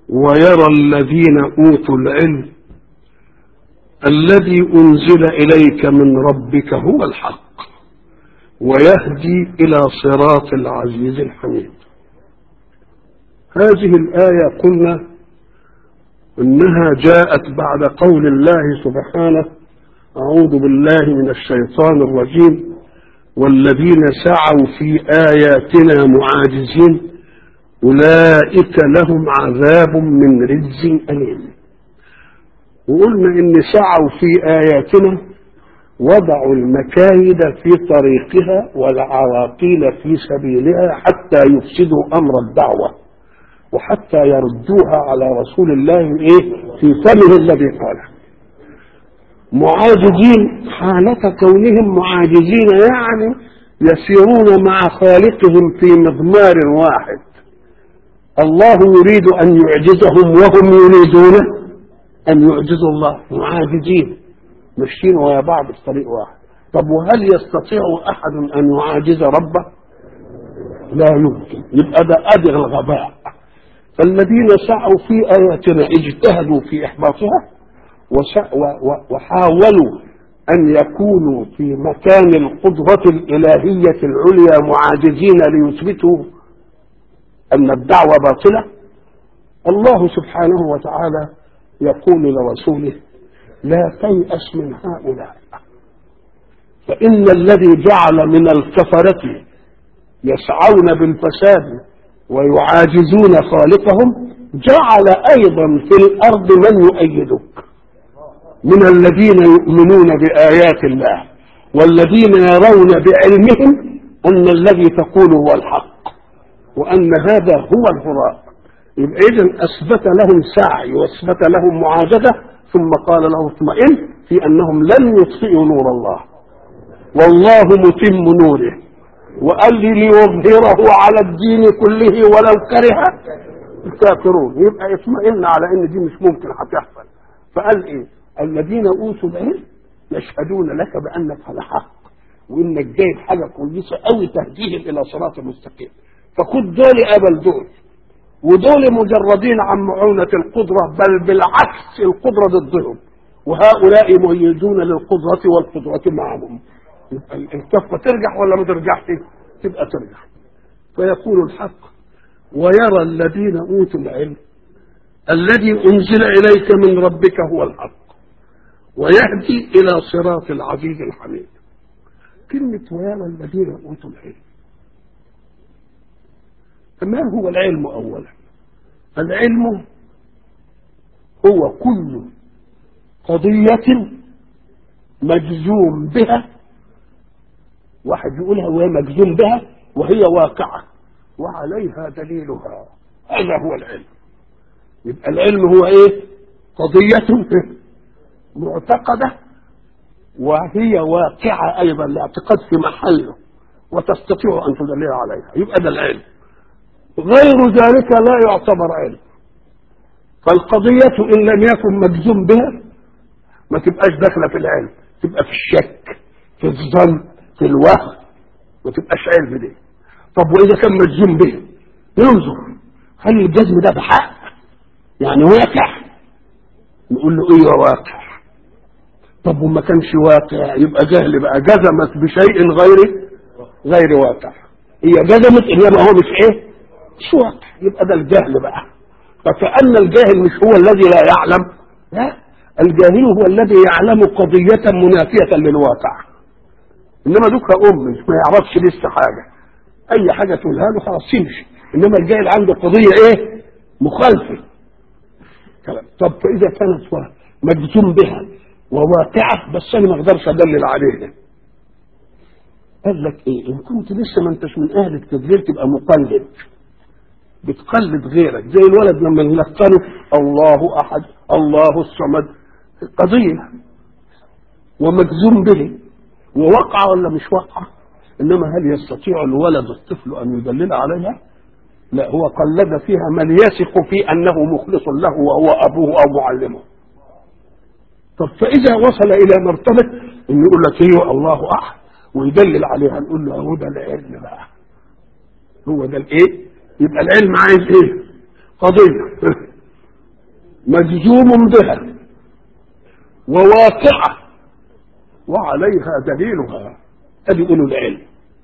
ويرى الذين أوتوا العلم الذي أنزل إليك من ربك هو الحق ويهدي إلى صراط العزيز الحميد هذه الآية قلنا إنها جاءت بعد قول الله سبحانه أعوذ بالله من الشيطان الرجيم والذين سعوا في آياتنا معاجزين أولئك لهم عذاب من رجز أليم وقلنا إن سعوا في آياتنا وضعوا المكايد في طريقها والعراقيل في سبيلها حتى يفسدوا أمر الدعوة وحتى يردوها على رسول الله إيه في فمه الذي قاله معاجزين حالة كونهم معاجزين يعني يسيرون مع خالقهم في مضمار واحد الله يريد أن يعجزهم وهم يريدون أن يعجزوا الله معاجزين ماشيين ويا بعض في طريق واحد طب وهل يستطيع أحد أن يعاجز ربه لا يمكن يبقى ده أدغ الغباء فالذين سعوا في آياتنا اجتهدوا في إحباطها وحاولوا أن يكونوا في مكان القدرة الإلهية العليا معاجزين ليثبتوا أن الدعوة باطلة الله سبحانه وتعالى يقول لرسوله لا تيأس من هؤلاء فإن الذي جعل من الكفرة يسعون بالفساد ويعاجزون خالقهم جعل أيضا في الأرض من يؤيدك من الذين يؤمنون بآيات الله والذين يرون بعلمهم أن الذي تقول هو الحق وأن هذا هو الهراء يبقى إذا أثبت لهم سعي وأثبت لهم معاجزة ثم قال له اطمئن في أنهم لن يطفئوا نور الله والله متم نوره وقال لي ليظهره على الدين كله ولو كره الكافرون يبقى اطمئن على ان دي مش ممكن هتحصل فقال ايه الذين اوتوا العلم يشهدون لك بانك على حق وانك جايب حاجه كويسه قوي تهديهم الى صراط مستقيم فخد دول قبل دول ودول مجردين عن معونة القدرة بل بالعكس القدرة ضدهم وهؤلاء مؤيدون للقدرة والقدرة معهم الكفة ترجح ولا ما ترجحش تبقى ترجح فيقول الحق ويرى الذين أوتوا العلم الذي أنزل إليك من ربك هو الحق ويهدي إلى صراط العزيز الحميد كلمة ويرى الذين أوتوا العلم ما هو العلم أولا العلم هو كل قضية مجزوم بها واحد يقولها وهي مجزوم بها وهي واقعة وعليها دليلها هذا هو العلم يبقى العلم هو ايه قضية معتقدة وهي واقعة ايضا الاعتقاد في محله وتستطيع ان تدلل عليها يبقى ده العلم غير ذلك لا يعتبر علم فالقضية إن لم يكن مجزوم بها ما تبقاش داخلة في العلم تبقى في الشك في الظن في الوهم ما تبقاش علم دي طب وإذا كان مجزوم به ينظر هل الجزم ده بحق يعني واقع نقول له ايه واقع طب وما كانش واقع يبقى جهل بقى جزمت بشيء غير غير واقع هي جزمت انما هو مش ايه مش واقع يبقى ده الجهل بقى فكأن الجاهل مش هو الذي لا يعلم لا الجاهل هو الذي يعلم قضية منافية للواقع انما دوك ام مش ما يعرفش لسه حاجة اي حاجة تقولها له خلاص يمشي انما الجاهل عنده قضية ايه مخالفة طب فاذا كانت مجزوم بها وواقعة بس انا ما اقدرش ادلل عليها قال لك ايه ان كنت لسه ما انتش من اهل التدليل تبقى مقلد بتقلد غيرك زي الولد لما نلقنه الله احد الله الصمد قضيه ومجزوم به ووقع ولا مش وقع انما هل يستطيع الولد الطفل ان يدلل عليها لا هو قلد فيها من يثق في انه مخلص له وهو ابوه او معلمه طب فاذا وصل الى مرتبه ان يقول لك ايه الله احد ويدلل عليها نقول له هو ده العلم بقى هو ده الايه يبقى العلم عايز ايه قضيه مجزوم بها وواقعة وعليها دليلها ادي اولو العلم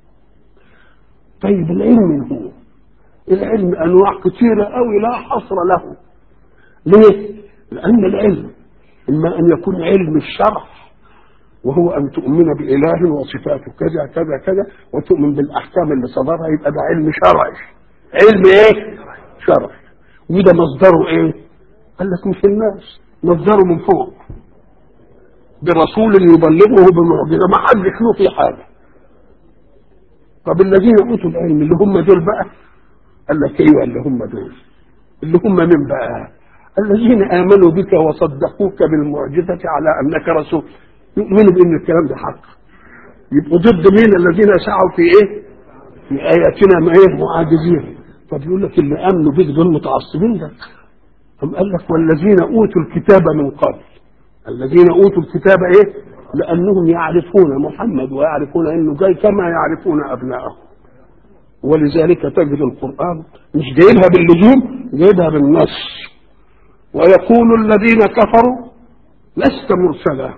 طيب العلم هو العلم انواع كثيره قوي لا حصر له ليه لان العلم اما ان يكون علم الشرع وهو ان تؤمن باله وصفاته كذا كذا كذا وتؤمن بالاحكام اللي صدرها يبقى ده علم شرعي علم ايه شرعي وده مصدره ايه قال لك مش الناس مصدره من فوق برسول يبلغه بمعجزه ما حدش له في حاجه طب الذين اوتوا العلم اللي هم دول بقى قال لك ايوه اللي هم دول اللي هم من بقى الذين امنوا بك وصدقوك بالمعجزه على انك رسول يؤمنوا بان الكلام ده حق يبقوا ضد مين الذين سعوا في ايه في اياتنا ما ايه معاجزين طب يقول لك اللي امنوا بك دول متعصبين ده أم قال لك والذين اوتوا الكتاب من قبل الذين اوتوا الكتاب ايه لانهم يعرفون محمد ويعرفون انه جاي كما يعرفون ابنائهم ولذلك تجد القران مش جايبها باللزوم جايبها بالنص ويقول الذين كفروا لست مرسلا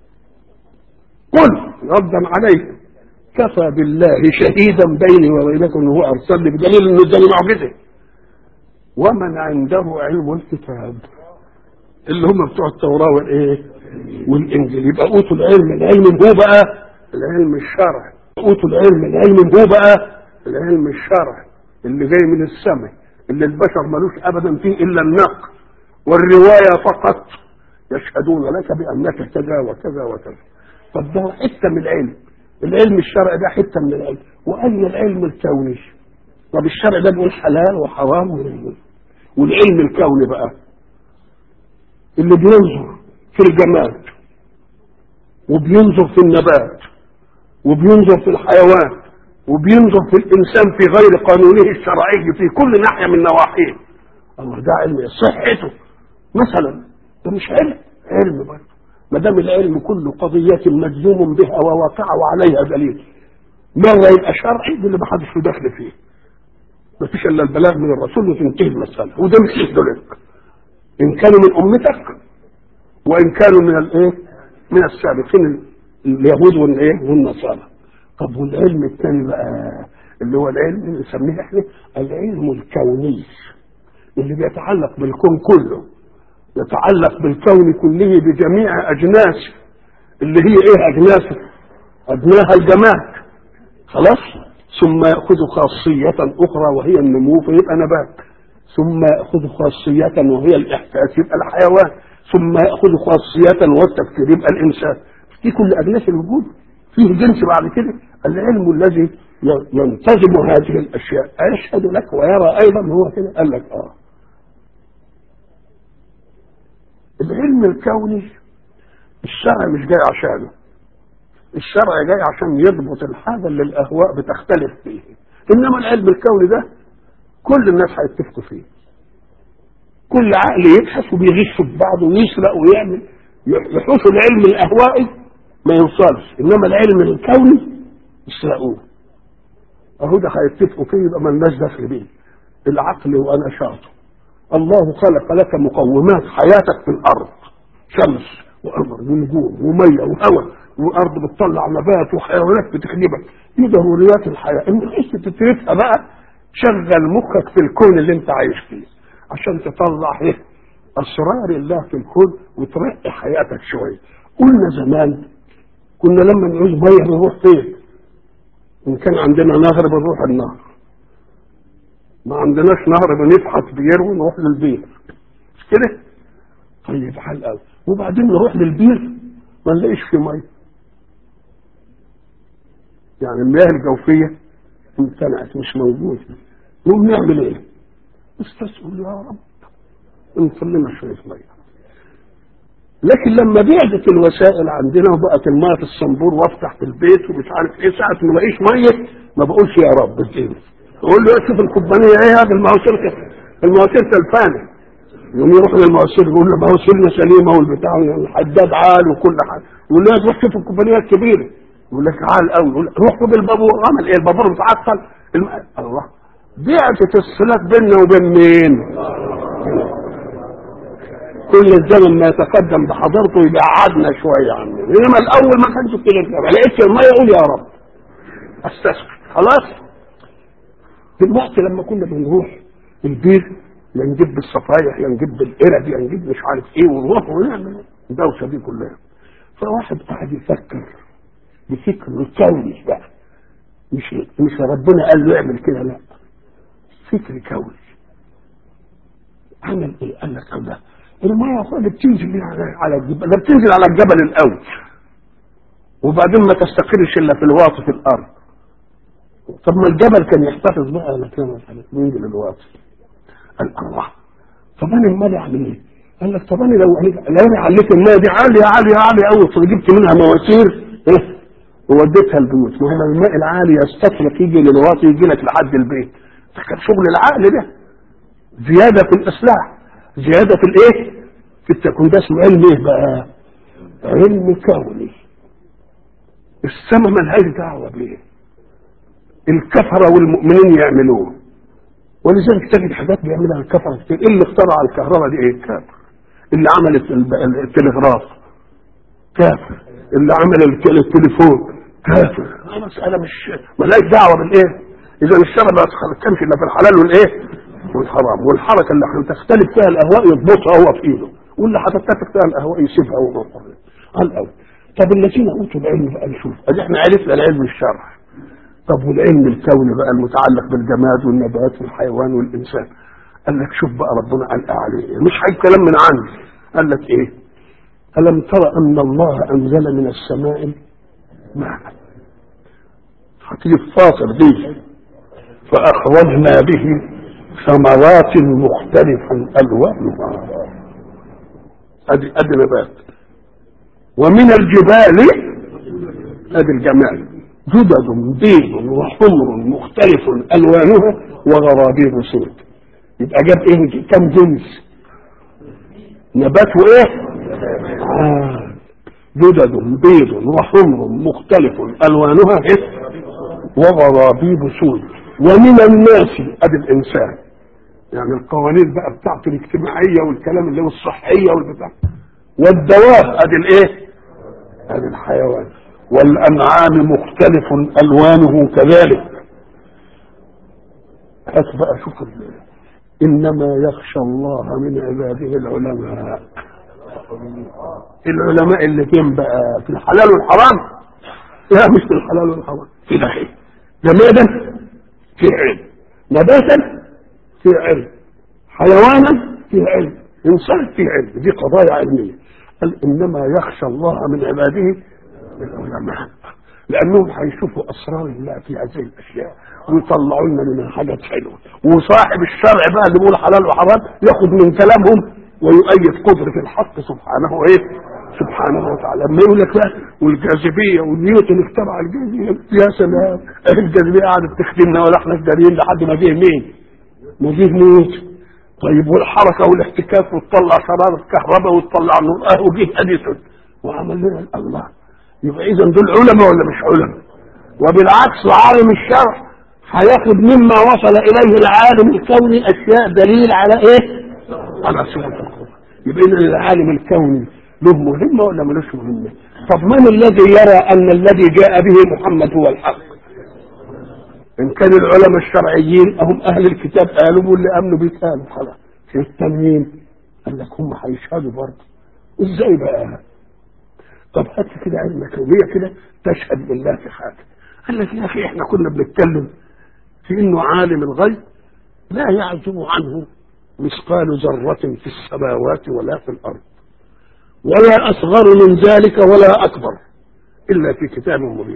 قل ردا عليه كفى بالله شهيدا بيني وبينكم هو ارسلني بدليل انه اداني معجزه ومن عنده علم الكتاب اللي هم بتوع التوراه والايه والانجيل يبقى اوتوا العلم العلم هو بقى العلم الشرعي اوتوا العلم العلم هو بقى العلم الشرعي اللي جاي من السماء اللي البشر ملوش ابدا فيه الا النقل والروايه فقط يشهدون لك بانك كذا وكذا وكذا طب ده حته من العلم العلم الشرعي ده حته من العلم واي العلم الكوني طب الشرع ده بيقول حلال وحرام والعلم الكوني بقى اللي بينظر في الجماد وبينظر في النبات وبينظر في الحيوان وبينظر في الانسان في غير قانونه الشرعي في كل ناحيه من نواحيه الله ده علم صحته مثلا ده مش علم علم برضه ما دام العلم كل قضية مجزوم بها وواقعة وعليها دليل مرة يبقى شرعي ده اللي ما حدش له دخل فيه ما فيش الا البلاغ من الرسول وتنتهي المسألة وده مش لك ان كانوا من امتك وان كانوا من الايه من السابقين اليهود والايه والنصارى طب والعلم الثاني بقى اللي هو العلم اللي نسميه احنا العلم الكوني اللي بيتعلق بالكون كله يتعلق بالكون كله بجميع اجناسه اللي هي ايه اجناسه ادناها الجماد خلاص ثم ياخذ خاصيه اخرى وهي النمو فيبقى نبات ثم ياخذ خاصيه وهي الاحساس يبقى الحيوان ثم ياخذ خاصيه والتفكير يبقى الانسان دي كل اجناس الوجود فيه جنس بعد كده العلم الذي ينتظم هذه الاشياء يشهد لك ويرى ايضا هو كده قال لك اه العلم الكوني الشرع مش جاي عشانه الشرع جاي عشان يضبط الحاجه اللي الاهواء بتختلف فيه انما العلم الكوني ده كل الناس هيتفقوا فيه كل عقل يبحث وبيغش في بعضه ويسرق ويعمل يحوش العلم الاهوائي ما يوصلش انما العلم الكوني يسرقوه اهو ده هيتفقوا فيه يبقى مالناش دخل بيه العقل ونشاطه الله خلق لك مقومات حياتك في الارض شمس وقمر ونجوم وميه وهواء وارض بتطلع نبات وحيوانات بتخدمك دي ضروريات الحياه ان تحس تتركها بقى شغل مخك في الكون اللي انت عايش فيه عشان تطلع ايه اسرار الله في الكون وترقي حياتك شويه قلنا زمان كنا لما نعوز ميه نروح فين ان كان عندنا نهر بنروح النهر ما عندناش نهر بنفحط بير ونروح للبير مش كده طيب حل قوي وبعدين نروح للبير ما نلاقيش فيه ميه يعني المياه الجوفيه امتنعت مش موجوده نقوم نعمل ايه؟ نستسأل يا رب انصر لنا شويه ميه لكن لما بعدت الوسائل عندنا وبقت الميه في الصنبور وافتح في البيت ومش عارف ايه ساعه ما الاقيش ميه ما بقولش يا رب اديني اقول له شوف الكوبانيه ايه هذا المواسير المواسير تلفانه يوم يروح للمواسير يقول له مواسيرنا سليمه والبتاع الحداد عال وكل حاجه يقول له روح شوف الكوبانيه الكبيره يقول لك عال قوي يقول روح شوف البابور عمل ايه البابور متعطل الم... الله بعدت الصلات بيننا وبين مين؟ كل الزمن ما يتقدم بحضرته يبقى قعدنا شويه عنه انما الاول ما كانش كده ما لقيتش الميه يقول يا رب استسقي خلاص دلوقتي لما كنا بنروح البير يا نجيب الصفايح يا نجيب القرد يا نجيب مش عارف ايه ونروح ونعمل الدوشه دي كلها فواحد قاعد يفكر بفكر كوني بقى مش مش ربنا قال له اعمل كده لا فكر كوني عمل ايه؟ قال لك ده الميه اللي بتنزل على على الجبل ده بتنزل على الجبل الاول وبعدين ما تستقرش الا في الواطي في الارض طب ما الجبل كان يحتفظ بقى على كام ينزل الواطي قال الله طب انا المال اعمل ايه؟ قال لك طب انا لو لو انا عليت الميه دي عاليه عاليه عاليه قوي جبت منها مواسير ايه ووديتها البيوت ما هو الماء العالي يستطلق يجي للواطي يجي لك لحد البيت ده كان شغل العقل ده زياده في الاصلاح زياده في الايه؟ في التكوين ده اسمه علم ايه بقى؟ علم كوني السماء ملهاش دعوه بيه الكفره والمؤمنين يعملوه ولذلك تجد حاجات بيعملها الكفره كتير ايه اللي اخترع الكهرباء دي ايه؟ كافر اللي عمل التلغراف كافر اللي عمل التليفون كافر مسألة مش ملهاش دعوة بالايه اذا الشرع ما تتكلمش الا في الحلال والايه والحرام والحركة اللي هتختلف فيها الاهواء يضبطها هو في ايده واللي هتتفق فيها الاهواء يسيبها هو على الاول طب الذين اوتوا العلم بقى نشوف ادي احنا عرفنا العلم الشرعي طب والعلم الكوني بقى المتعلق بالجماد والنبات والحيوان والانسان قال لك شوف بقى ربنا قال عليه مش حاجة كلام من عندي قال لك ايه ألم تر أن الله أنزل من السماء ماء هتيجي الفاصل دي فأخرجنا به ثمرات مختلفا ألوانها أدي أدي نبات ومن الجبال أدي الجمال جدد بيض وحمر مختلف ألوانها وغرابيب سود يبقى جاب إيه كم جنس نبات وإيه آه. جدد بيض وحمر مختلف الوانها وغرابيب سود ومن الناس ادي الانسان يعني القوانين بقى بتاعته الاجتماعيه والكلام اللي هو الصحيه والبتاع والدواب ادي الايه؟ ادي الحيوان والانعام مختلف الوانه كذلك هات بقى شوف انما يخشى الله من عباده العلماء العلماء اللي فين بقى في الحلال والحرام لا مش في الحلال والحرام في ناحية جمادا في علم نباتا في علم حيوانا في علم انسان في علم دي قضايا علميه قال انما يخشى الله من عباده العلماء لانهم هيشوفوا اسرار الله في هذه الاشياء ويطلعوا لنا منها حاجات حلوه وصاحب الشرع بقى اللي بيقول حلال وحرام ياخد من كلامهم ويؤيد قدرة الحق سبحانه ايه سبحانه وتعالى لما يقول لك بقى والجاذبية ونيوتن اخترع الجاذبية يا سلام الجاذبية قعدت تخدمنا ولا احنا دارين لحد ما جه مين؟ ما جه نيوتن طيب والحركة والاحتكاك وتطلع شرارة كهرباء وتطلع نور اه وجه اديسون وعمل لنا الله يبقى اذا دول علماء ولا مش علماء وبالعكس عالم الشرع هياخد مما وصل اليه العالم الكوني اشياء دليل على ايه؟ على صفة القرآن يبقى إذا العالم الكوني له مهمة ولا ملوش مهمة طب من الذي يرى أن الذي جاء به محمد هو الحق إن كان العلماء الشرعيين هم أهل الكتاب قالوا واللي أمنوا بيه قالوا خلاص في التانيين قال لك هم هيشهدوا برضه إزاي بقى طب هات كده علم كونية كده تشهد بالله في حاجة قال لك يا أخي إحنا كنا بنتكلم في إنه عالم الغيب لا يعزب عنه مثقال ذرة في السماوات ولا في الأرض ولا أصغر من ذلك ولا أكبر إلا في كتاب مبين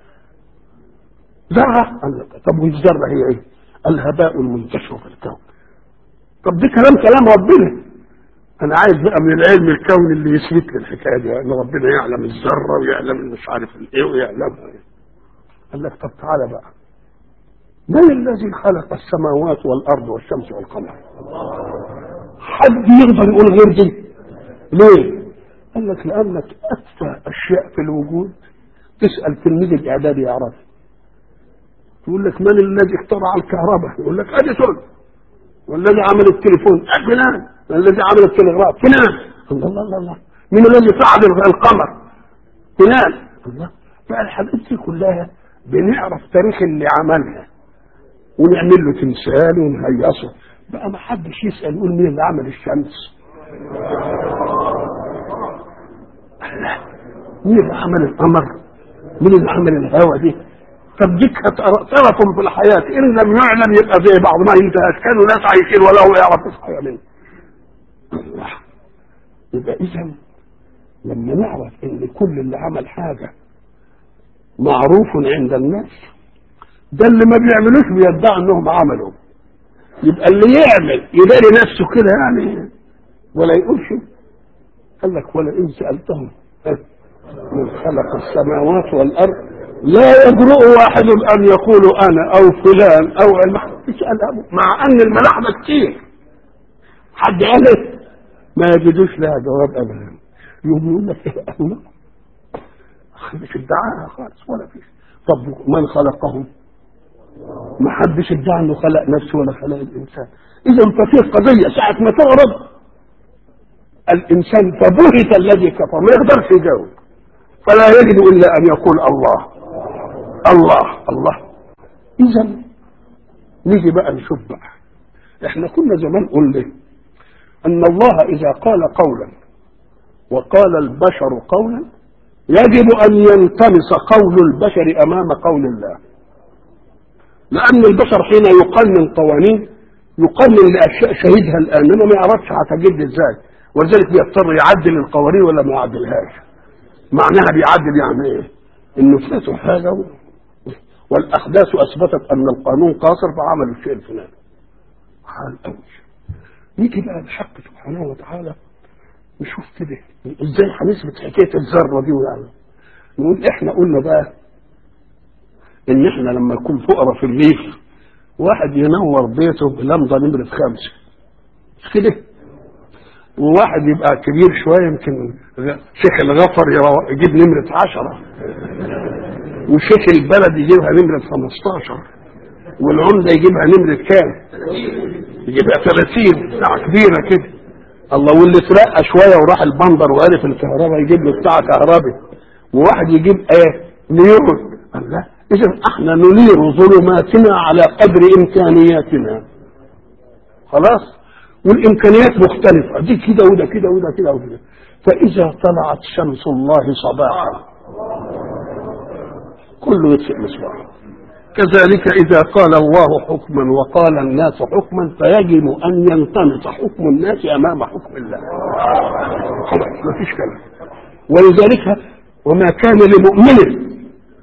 ذرة طب والذرة هي إيه؟ الهباء المنتشر في الكون طب دي كلام كلام ربنا أنا عايز بقى من العلم الكوني اللي يثبت لي الحكاية دي أن ربنا يعلم الذرة ويعلم مش عارف الإيه ويعلم إيه قال لك طب تعالى بقى من الذي خلق السماوات والارض والشمس والقمر حد يقدر يقول غير دي ليه قال لك لانك اتفه اشياء في الوجود تسال تلميذ الاعدادي يعرف يقول لك من الذي اخترع الكهرباء يقول لك اديسون والذي عمل التليفون فلان الذي عمل التلغراف فلان الله الله الله الله من الذي فعل القمر فلان الله فالحاجات دي كلها بنعرف تاريخ اللي عملها ونعمل له تمثال ونهيصه بقى ما حدش يسال يقول مين اللي عمل الشمس الله مين اللي عمل القمر مين اللي عمل الهواء دي طب ديك طرف في الحياة إن لم يعلم يبقى زي بعض ما ينتهاش كانوا ناس عايشين ولا هو يعرف يصحى منه الله يبقى إذا لما نعرف إن كل اللي عمل حاجة معروف عند الناس ده اللي ما بيعملوش بيدعي انهم عملوا يبقى اللي يعمل يداري نفسه كده يعني ولا يقولش قال لك ولا ان سالتهم من خلق السماوات والارض لا يجرؤ واحد ان يقول انا او فلان او يسال ابو مع ان الملاحظه كتير حد قال ما يجدوش لها جواب ابدا يقوم يقول لك ايه الله مش ادعاها خالص ولا فيش طب من خلقهم ما حدش ادعى انه خلق نفسه ولا خلق الانسان اذا ففي قضيه ساعه ما تعرض الانسان فبهت الذي كفر ما يقدرش يجاوب فلا يجد الا ان يقول الله الله الله اذا نيجي بقى نشوف بقى احنا كنا زمان قلنا ان الله اذا قال قولا وقال البشر قولا يجب ان ينطمس قول البشر امام قول الله لان البشر حين يقنن قوانين يقنن لاشياء شهدها الان انه ما يعرفش هتجد ازاي ولذلك بيضطر يعدل القوانين ولا ما يعدلهاش معناها بيعدل يعني ايه انه فاتوا حاجه و... والاحداث اثبتت ان القانون قاصر فعملوا الشيء الفلاني حال قوي يجي بقى الحق سبحانه وتعالى نشوف كده ازاي هنثبت حكايه الذره دي يعني نقول احنا قلنا بقى ان احنا لما يكون فقراء في الريف واحد ينور بيته بلمضه نمره خمسه مش كده وواحد يبقى كبير شويه يمكن شيخ الغفر يجيب نمره عشرة وشيخ البلد يجيبها نمره 15 والعمده يجيبها نمره كام؟ يجيبها 30 ساعه كبيره كده الله واللي اترقى شويه وراح البندر وعرف الكهرباء يجيب له بتاع كهربي وواحد يجيب ايه نيون الله اذا احنا ننير ظلماتنا على قدر امكانياتنا خلاص والامكانيات مختلفه دي كده وده كده وده كده وده فاذا طلعت شمس الله صباحا كله يطفئ مصباحه كذلك إذا قال الله حكما وقال الناس حكما فيجب أن ينطمس حكم الناس أمام حكم الله خلاص ما فيش كلام ولذلك وما كان لمؤمن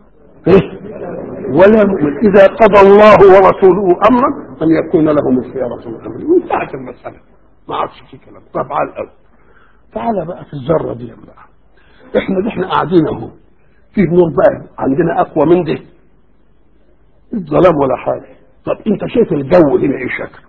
ولا مؤمن إذا قضى الله ورسوله أمرا أن يكون لهم الخيارة من أمره وانتهت المسألة ما عادش في كلام طب على الأول تعالى بقى في الذرة دي بقى احنا دي احنا قاعدين اهو في نور بقى عندنا أقوى من ده الظلام ولا حاجة طب انت شايف الجو هنا ايه شكل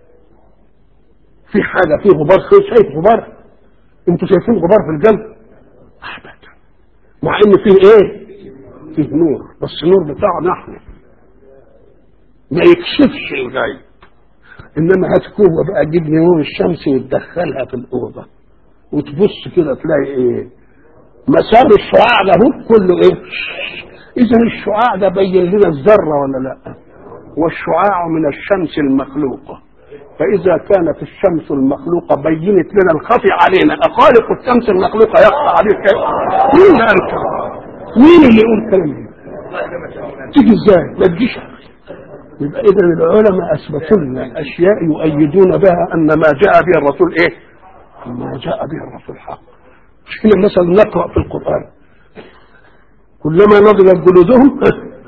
في حاجة في غبار شايف غبار انتوا شايفين غبار في الجو ابدا مع ان فيه ايه فيه نور بس النور بتاعنا احنا ما يكشفش الغيب انما هات قوه بقى تجيب نور الشمس وتدخلها في الاوضه وتبص كده تلاقي ايه مسار الشعاع ده هو كله ايه اذا الشعاع ده بين لنا الذره ولا لا والشعاع من الشمس المخلوقه فاذا كانت الشمس المخلوقه بينت لنا الخفي علينا اخالق الشمس المخلوقه يخفى عليك مين اللي قال مين اللي يقول كلام تيجي ازاي ما تجيش يبقى اذا العلماء اثبتوا لنا اشياء يؤيدون بها ان ما جاء به الرسول ايه ما جاء به الرسول حق مش كده مثلا نقرا في القران كلما نضجت جلودهم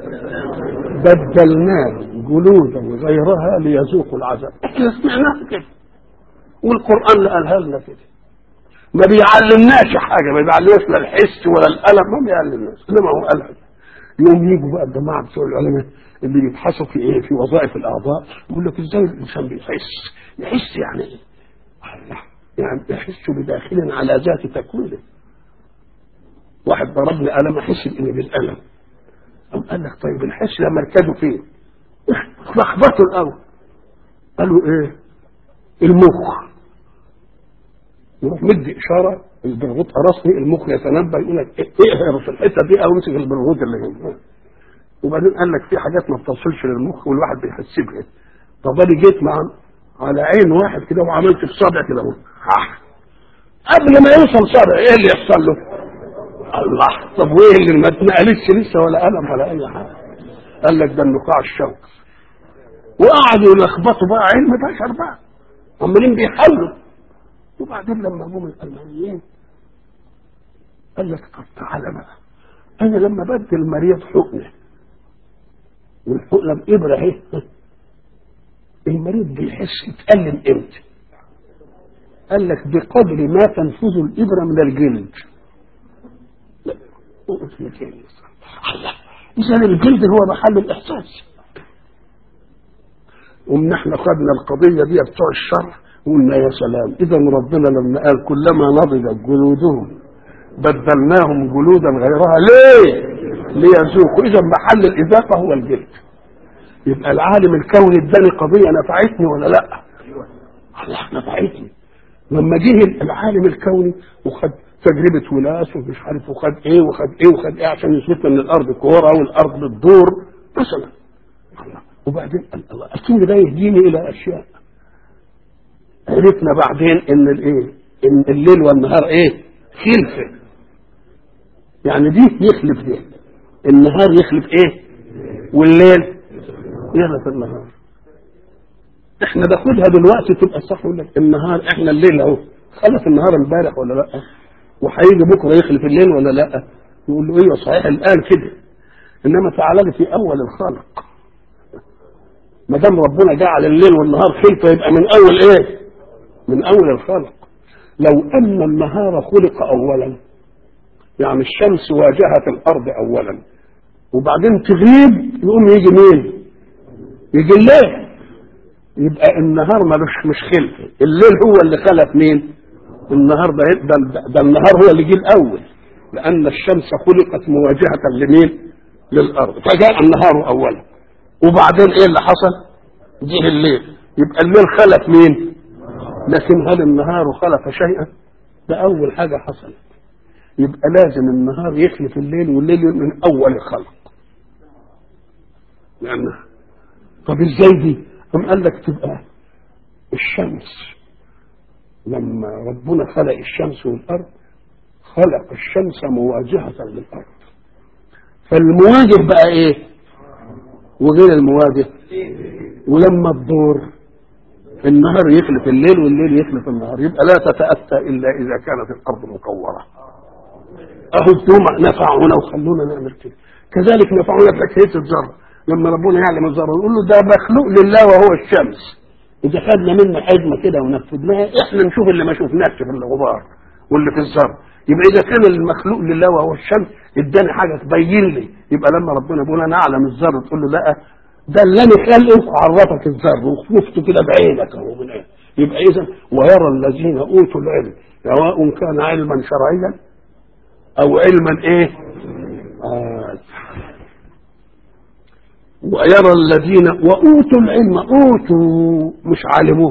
بدلناه جلودا غيرها ليذوقوا العذاب احنا سمعناها كده والقران اللي قالها لنا كده ما بيعلمناش حاجه ما بيعلمناش لا الحس ولا الالم ما بيعلمناش انما هو قالها يوم يجوا بقى الجماعه بتوع العلماء اللي بيبحثوا في ايه في وظائف الاعضاء يقول لك ازاي الانسان بيحس يحس يعني ايه الله يعني يحس بداخل على ذات تكوينه واحد ضربني قلم احس اني بالالم قام قال لك طيب الحس ده مركزه فين؟ لخبطوا الاول قالوا ايه؟ المخ يروح مدي اشاره البرغوث قرصني المخ يتنبا يقول لك اقهر في الحته دي او امسك البرغوث اللي هنا وبعدين قال لك في حاجات ما بتوصلش للمخ والواحد بيحس بها طب انا جيت مع على عين واحد كده وعملت في صابع كده اهو قبل ما يوصل صابع ايه اللي يحصل له؟ الله طب وايه اللي ما اتنقلتش لسه ولا قلم ولا اي حاجه قال لك ده النقاع الشوكي وقعدوا يلخبطوا بقى علم بشر بقى عمالين بيحاولوا وبعدين لما جم الالمانيين قال لك طب تعالى بقى انا لما بدي المريض حقنه والحقنه بابره اهي المريض بيحس يتألم امتى قال لك بقدر ما تنفذ الابره من الجلد لا اذا الجلد هو محل الاحساس ومن احنا خدنا القضيه دي بتوع الشرع وقلنا يا سلام اذا ربنا لما قال كلما نضجت جلودهم بدلناهم جلودا غيرها ليه ليذوقوا اذا محل الاذاقه هو الجلد يبقى العالم الكوني اداني قضيه نفعتني ولا لا الله نفعتني لما جه العالم الكوني وخد تجربه ولاس ومش عارف وخد ايه وخد ايه وخد ايه عشان يثبت ان الارض كوره والارض بتدور مثلا الله وبعدين الله الكون ده يهديني الى اشياء عرفنا بعدين ان الايه ان الليل والنهار ايه خلفه يعني دي يخلف دي النهار يخلف ايه والليل يخلف النهار احنا ناخدها دلوقتي تبقى صح يقول لك النهار احنا الليل اهو خلف النهار امبارح ولا لا وهيجي بكره يخلف الليل ولا لا يقول له ايوه صحيح الان كده انما تعالى في اول الخلق ما دام ربنا جعل الليل والنهار خلفه يبقى من اول ايه من اول الخلق لو ان النهار خلق اولا يعني الشمس واجهت الارض اولا وبعدين تغيب يقوم يجي مين يجي الليل يبقى النهار ملوش مش خلفه الليل هو اللي خلف مين النهار ده, ده, ده النهار هو اللي جه الاول لان الشمس خلقت مواجهه لمين للارض فجاء النهار اولا وبعدين ايه اللي حصل جه الليل يبقى الليل خلف مين لكن هل النهار خلف شيئا ده اول حاجه حصلت يبقى لازم النهار يخلف الليل والليل من اول الخلق يعني طب ازاي دي قام قال لك تبقى الشمس لما ربنا خلق الشمس والارض خلق الشمس مواجهه للارض فالمواجه بقى ايه وغير المواجه ولما تدور النهار يخلف الليل والليل يخلف النهار يبقى لا تتأتى إلا إذا كانت الأرض مكورة أهو الدوم نفعونا وخلونا نعمل كده كذلك نفعونا في حكاية الذرة لما ربنا يعلم الذرة نقول له ده مخلوق لله وهو الشمس إذا خدنا منه حزمة كده ونفذناها إحنا نشوف اللي ما شفناش في الغبار واللي في الذرة يبقى إذا كان المخلوق لله وهو الشمس اداني حاجة تبين لي يبقى لما ربنا بيقول أنا أعلم الذرة تقول له لا ده اللي انا خلقه عرفك الذر وشفته كده بعينك اهو من عين يبقى اذا ويرى الذين اوتوا العلم سواء كان علما شرعيا او علما ايه آه. ويرى الذين واوتوا العلم اوتوا مش علموه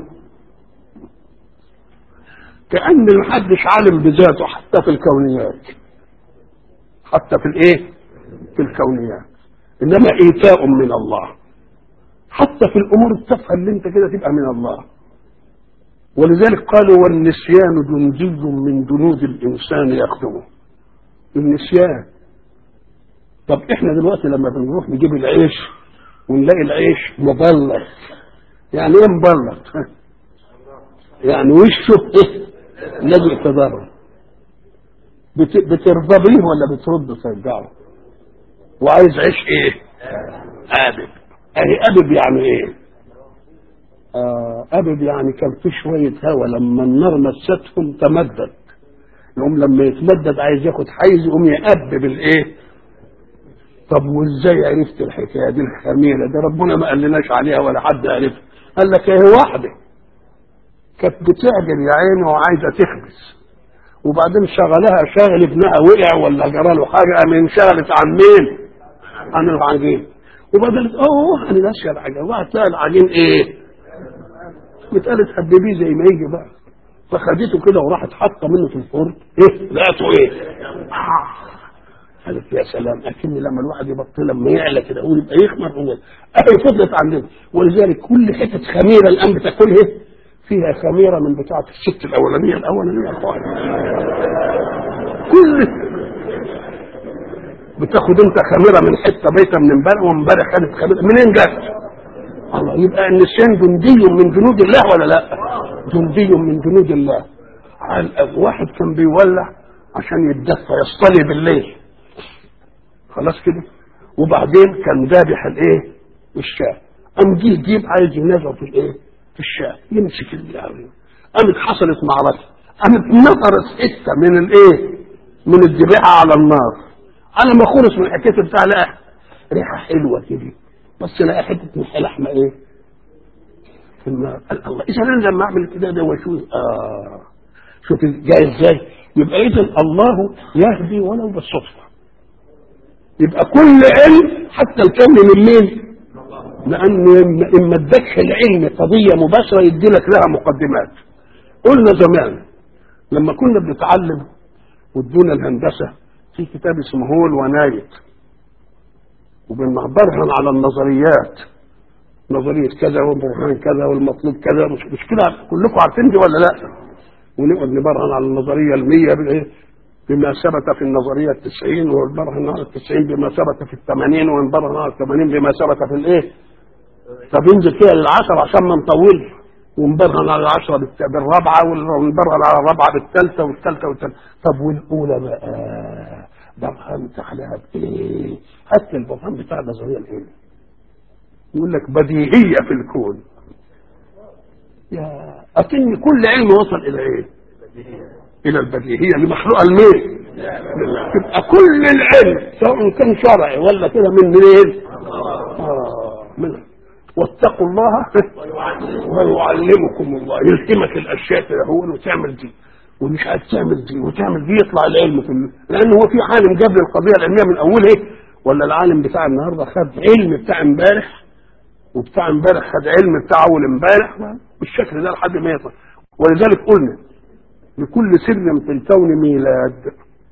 كأن محدش عالم بذاته حتى في الكونيات حتى في الايه في الكونيات انما ايتاء من الله حتى في الامور التافهه اللي انت كده تبقى من الله ولذلك قالوا والنسيان جندي من جنود الانسان يخدمه النسيان طب احنا دلوقتي لما بنروح نجيب العيش ونلاقي العيش مبلط يعني ايه مبلط يعني وشه ايه الذي تضرر بترضى بيه ولا بترد ترجعه وعايز عيش ايه ابد اهي ابد يعني ايه آه ابد يعني كان في شويه هواء لما النار مستهم تمدد يقوم لما يتمدد عايز ياخد حيز يقوم يأبب الايه طب وازاي عرفت الحكايه دي الخميره دي ربنا ما قالناش عليها ولا حد عرفها قال لك ايه واحده كانت بتعجل يا عيني وعايزه تخبز وبعدين شغلها شاغل ابنها وقع ولا جرى له حاجه قام انشغلت عن مين؟ عن العجين وبعدين اوه انا ناسيه العجين وبعد تلاقي العجين ايه؟ بتقال تحببيه زي ما يجي بقى فخدته كده وراحت حاطه منه في الفرن ايه لقيته ايه آه. قالت يا سلام اكن لما الواحد يبطل لما يعلى كده يقول يبقى يخمر هو اهي فضلت عندنا ولذلك كل حته خميره الان بتاكلها فيها خميره من بتاعه الست الاولانيه الاولانيه خالص كل بتاخد انت خميره من حته بيته من امبارح وامبارح خدت خميره منين جت؟ الله يبقى النسيان جندي من جنود الله ولا لا؟ جندي من جنود الله على- واحد كان بيولع عشان يتدفى يصطلي بالليل خلاص كده وبعدين كان ذابح الايه؟ الشاه قام جه يجيب عايز ينزل في الايه؟ في الشاه يمسك الجاري قامت حصلت معركه قامت نطرت حته من الايه؟ من الذبيحه على النار على ما خلص من الحكايه بتاع لقى ريحه حلوه كده بس لقى حته من لحمه ايه؟ في النار قال الله اذا انا لما اعمل كده ده واشوف اه شوف جاي ازاي يبقى اذا الله يهدي ولو بالصدفه يبقى كل علم حتى الكون من مين؟ لأن إما ادكش العلم قضية مباشرة يدي لك لها مقدمات. قلنا زمان لما كنا بنتعلم وادونا الهندسة في كتاب اسمه هول ونايت وبنبرهن على النظريات نظرية كذا وبرهان كذا والمطلوب كذا مش مش كده كلكم عارفين دي ولا لا؟ ونقعد نبرهن على النظرية المية بالإيه؟ بما ثبت في النظرية التسعين ونبرهن على التسعين بما ثبت في الثمانين ونبرهن على الثمانين بما ثبت في الايه طب ينزل كده للعشرة عشان ما نطولش ونبرهن على العشرة بالت- بالرابعة ونبرهن على الرابعة بالثالثة والثالثة والثالثة طب والأولى بقى برهنت عليها بإيه؟ هات لي البرهان بتاع النظرية الإيه؟ يقول لك بديهية في الكون يا أكن كل علم وصل إلى إيه؟ الى البديهيه اللي مخلوقه لمين؟ تبقى كل العلم سواء كان شرعي ولا كده من منين؟ آه من واتقوا الله ويعلمكم الله يلهمك الاشياء كده هو وتعمل دي ومش عايز تعمل دي وتعمل دي يطلع العلم كله لان هو في عالم جاب لي القضيه العلميه من اولها ولا العالم بتاع النهارده خد علم بتاع امبارح وبتاع امبارح خد علم بتاع اول امبارح بالشكل ده لحد ما يطلع ولذلك قلنا لكل سر في الكون ميلاد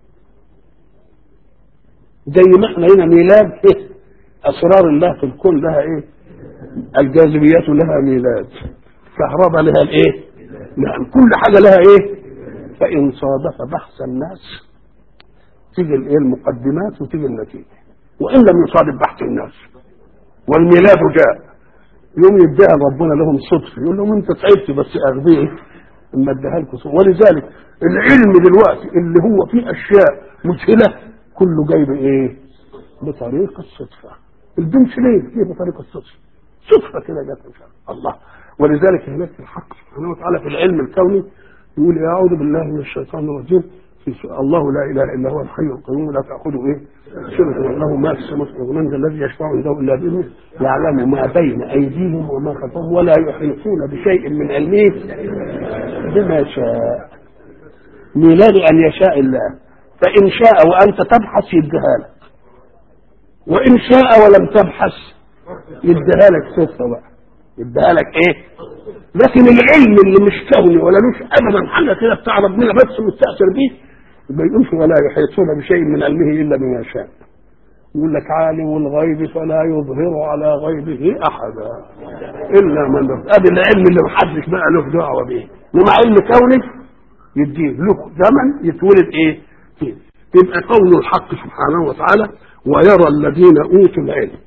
زي ما احنا هنا ميلاد ايه اسرار الله في الكون لها ايه الجاذبيات لها ميلاد كهرباء لها الايه نعم كل حاجه لها ايه فان صادف بحث الناس تيجي الايه المقدمات وتيجي النتيجه وان لم يصادف بحث الناس والميلاد جاء يوم يديها ربنا لهم صدفه يقول لهم انت تعبت بس اغبيه اما اديها لكم صدفة. ولذلك العلم دلوقتي اللي هو فيه اشياء مذهله كله جاي بايه؟ بطريق الصدفه البنسلين فيه بطريق الصدفه صدفه كده جت ان شاء الله الله ولذلك هناك في الحق سبحانه وتعالى في العلم الكوني يقول اعوذ بالله من الشيطان الرجيم في سورة الله لا اله الا هو الحي القيوم لا تاخذه ايه؟ سنه وله ما في السماوات ومن ذا الذي يشفع عنده الا باذنه يعلم ما بين ايديهم وما خلفهم ولا يحيطون بشيء من علمه بما شاء ميلاد ان يشاء الله فان شاء وانت تبحث يديها لك وان شاء ولم تبحث يديها لك صدفه بقى يديها لك ايه لكن العلم اللي مش كوني ولا لوش ابدا حاجه كده بتاع ربنا بس مستاثر بيه ما يقولش ولا يحيطون بشيء من علمه الا بما شاء يقول لك عالم الغيب فلا يظهر على غيبه احدا الا من ادي العلم اللي محدش بقى له دعوه به انما علم كوني يديه له زمن يتولد ايه فيه يبقى قول الحق سبحانه وتعالى ويرى الذين اوتوا العلم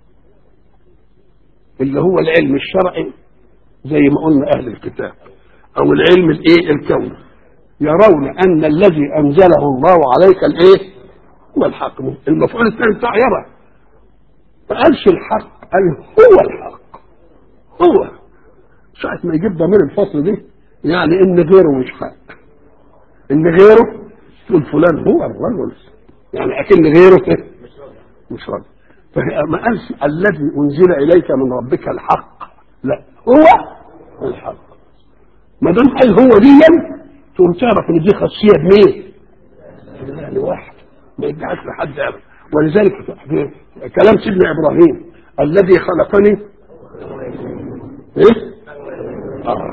اللي هو العلم الشرعي زي ما قلنا اهل الكتاب او العلم الايه الكوني يرون ان الذي انزله الله عليك الايه هو الحق المفعول الثاني بتاع يرى ما قالش الحق قال هو الحق هو ساعة ما يجيب ضمير الفصل دي يعني ان غيره مش حق ان غيره تقول فلان هو الرجل يعني اكن غيره مش راجل فما قالش الذي انزل اليك من ربك الحق لا هو الحق ما دام قال هو دي تقوم تعرف ان دي خاصيه بمين؟ يعني واحد ما يدعيش لحد ابدا ولذلك في كلام سيدنا ابراهيم الذي خلقني ايه؟ آه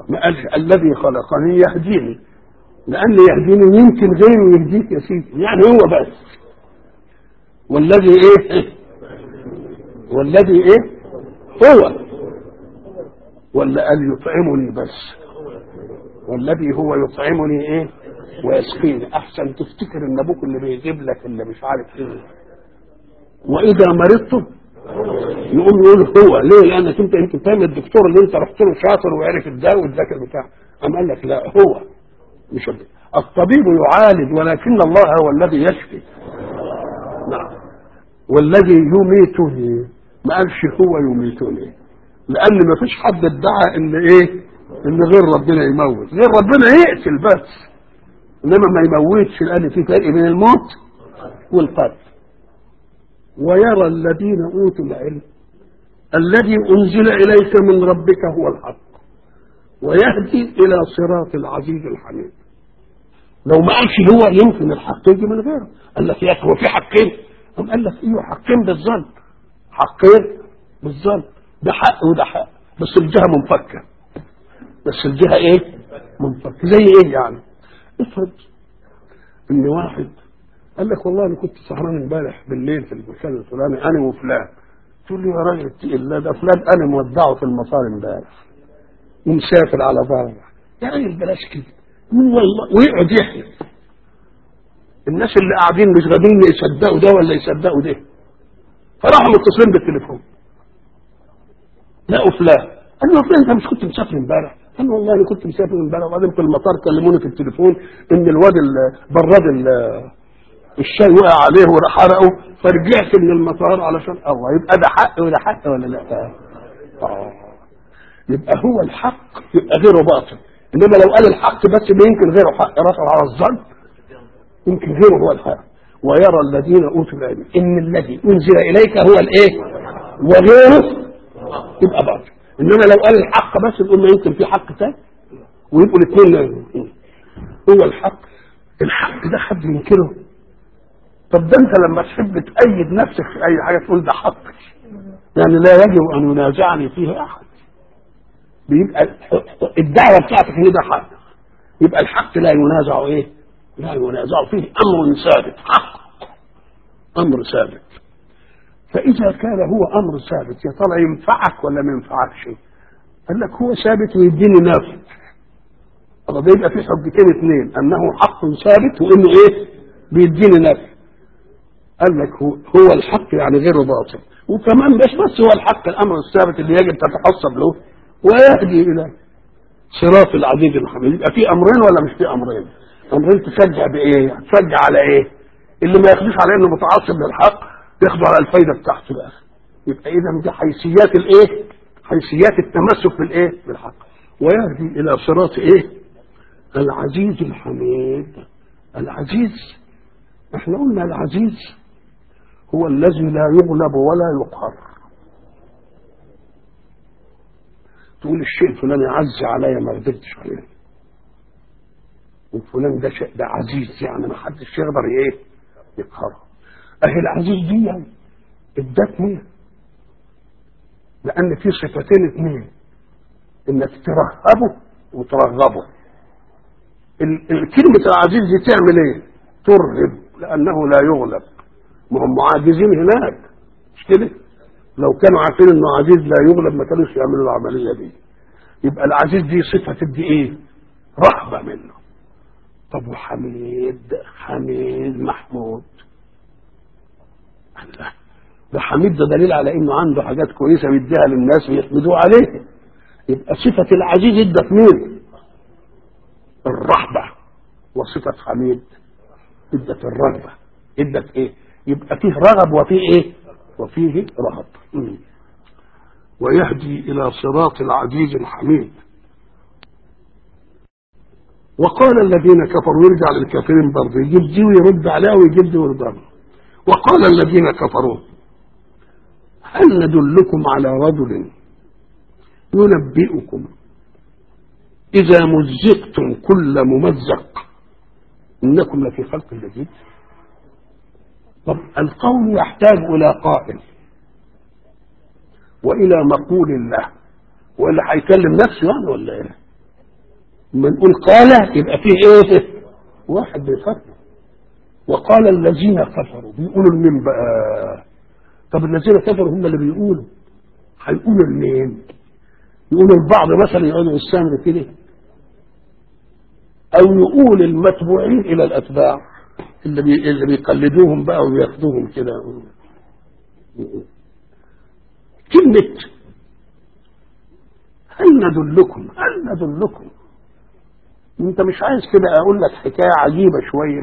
ما قالش الذي خلقني يهديني لأن يهديني يمكن غيره يهديك يا سيدي يعني هو بس والذي ايه والذي ايه هو ولا قال يطعمني بس والذي هو يطعمني ايه ويسقيني احسن تفتكر ان ابوك اللي بيجيب لك اللي مش عارف ايه واذا مرضت يقوم يقول هو ليه لانك انت يمكن فاهم الدكتور اللي انت رحت له شاطر وعرف الدواء واداك البتاع قام قال لك لا هو مش الدكتور. الطبيب يعالج ولكن الله هو الذي يشفي نعم والذي يميتني ما قالش هو يميتني لان ما فيش حد ادعى ان ايه ان غير ربنا يموت غير ربنا يقتل بس انما ما يموتش لان في فرق بين الموت والقتل ويرى الذين اوتوا العلم الذي انزل اليك من ربك هو الحق ويهدي الى صراط العزيز الحميد لو ما قالش هو يمكن الحق يجي من غيره قال لك يا اخي هو في حقين قام قال لك ايوه حقين بالظن حقين بالظن ده حق وده حق بس الجهه منفكه بس الجهه ايه منفكه زي ايه يعني افرض ان واحد قال لك والله انا كنت سهران امبارح بالليل في المكان الفلاني انا وفلان تقول لي يا راجل اتقي الله ده فلان انا مودعه في المطار امبارح ومسافر على بره يا راجل بلاش كده والله ويقعد يحلف الناس اللي قاعدين مش قادرين يصدقوا ده ولا يصدقوا ده فراحوا متصلين بالتليفون لقوا فلان قال له فلان انت مش كنت مسافر امبارح قال له والله انا كنت مسافر امبارح وبعدين في المطار كلموني في التليفون ان الواد ال- براد ال- الشاي وقع عليه وراح حرقه فرجعت من المطار علشان الله يبقى ده حق ولا حق ولا لا آه. يبقى هو الحق يبقى غيره باطل انما لو قال الحق بس ما يمكن غيره حق رفع على الظن يمكن غيره هو الحق ويرى الذين اوتوا العلم ان الذي انزل اليك هو الايه وغيره يبقى باطل انما لو قال الحق بس يقول ما يمكن في حق تاني ويبقوا الاثنين هو الحق الحق ده حد ينكره طب ده انت لما تحب تأيد نفسك في اي حاجه تقول ده حق يعني لا يجب ان ينازعني فيه احد بيبقى الدعوه بتاعتك ان ده حق يبقى الحق لا ينازع ايه؟ لا ينازع فيه امر ثابت حق امر ثابت فاذا كان هو امر ثابت يا ترى ينفعك ولا ما ينفعكش؟ قال لك هو ثابت ويديني نافع طب ده يبقى في حجتين اثنين انه حق ثابت وانه ايه؟ بيديني نافع قال لك هو, هو الحق يعني غير باطل وكمان مش بس هو الحق الامر الثابت اللي يجب تتحسب له ويهدي الى صراط العزيز الحميد يبقى في امرين ولا مش في امرين امرين تشجع بايه تشجع على ايه اللي ما ياخدوش على انه متعصب للحق ياخدوا على الفايده بتاعته بقى يبقى اذا دي حيثيات الايه حيثيات التمسك بالايه بالحق ويهدي الى صراط ايه العزيز الحميد العزيز احنا قلنا العزيز هو الذي لا يغلب ولا يقهر تقول الشيء الفلاني عز عليا ما قدرتش عليه وفلان ده شيء ده عزيز يعني ما حدش يقدر ايه يقهره اهي العزيز دي يعني ادتني لان في صفتين اثنين انك ترهبه وترغبه ال- الكلمة العزيز دي تعمل ايه ترهب لانه لا يغلب ما هم عاجزين هناك مش كده لو كانوا عارفين انه عزيز لا يغلب ما كانوش يعملوا العمليه دي يبقى العزيز دي صفه تدي ايه رهبه منه طب وحميد حميد محمود الله ده حميد ده دليل على انه عنده حاجات كويسه بيديها للناس ويحمدوه عليه يبقى صفه العزيز ادت مين الرهبه وصفه حميد ادت الرغبه ادت ايه يبقى فيه رغب وفيه ايه وفيه رهب مم. ويهدي الى صراط العزيز الحميد وقال الذين كفروا يرجع للكافرين برضه يجيب دي ويرد عليها ويجيب دي ويرد عليها وقال الذين كفروا هل ندلكم على رجل ينبئكم إذا مزقتم كل ممزق إنكم لفي خلق جديد طب القول يحتاج إلى قائل وإلى مقول الله ولا هيكلم نفسه يعني ولا إيه؟ لما نقول قال يبقى فيه ايه واحد بيفكر وقال الذين كفروا بيقولوا لمين بقى طب الذين كفروا هم اللي بيقولوا هيقولوا لمين يقولوا البعض مثلا يقعدوا السامر كده او يقول المتبوعين الى الاتباع اللي بي... اللي بيقلدوهم بقى وياخدوهم كده كلمة هل ندلكم هل ندلكم انت مش عايز كده اقول لك حكاية عجيبة شوية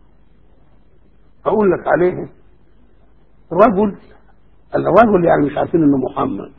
اقول لك عليه رجل الرجل يعني مش عارفين انه محمد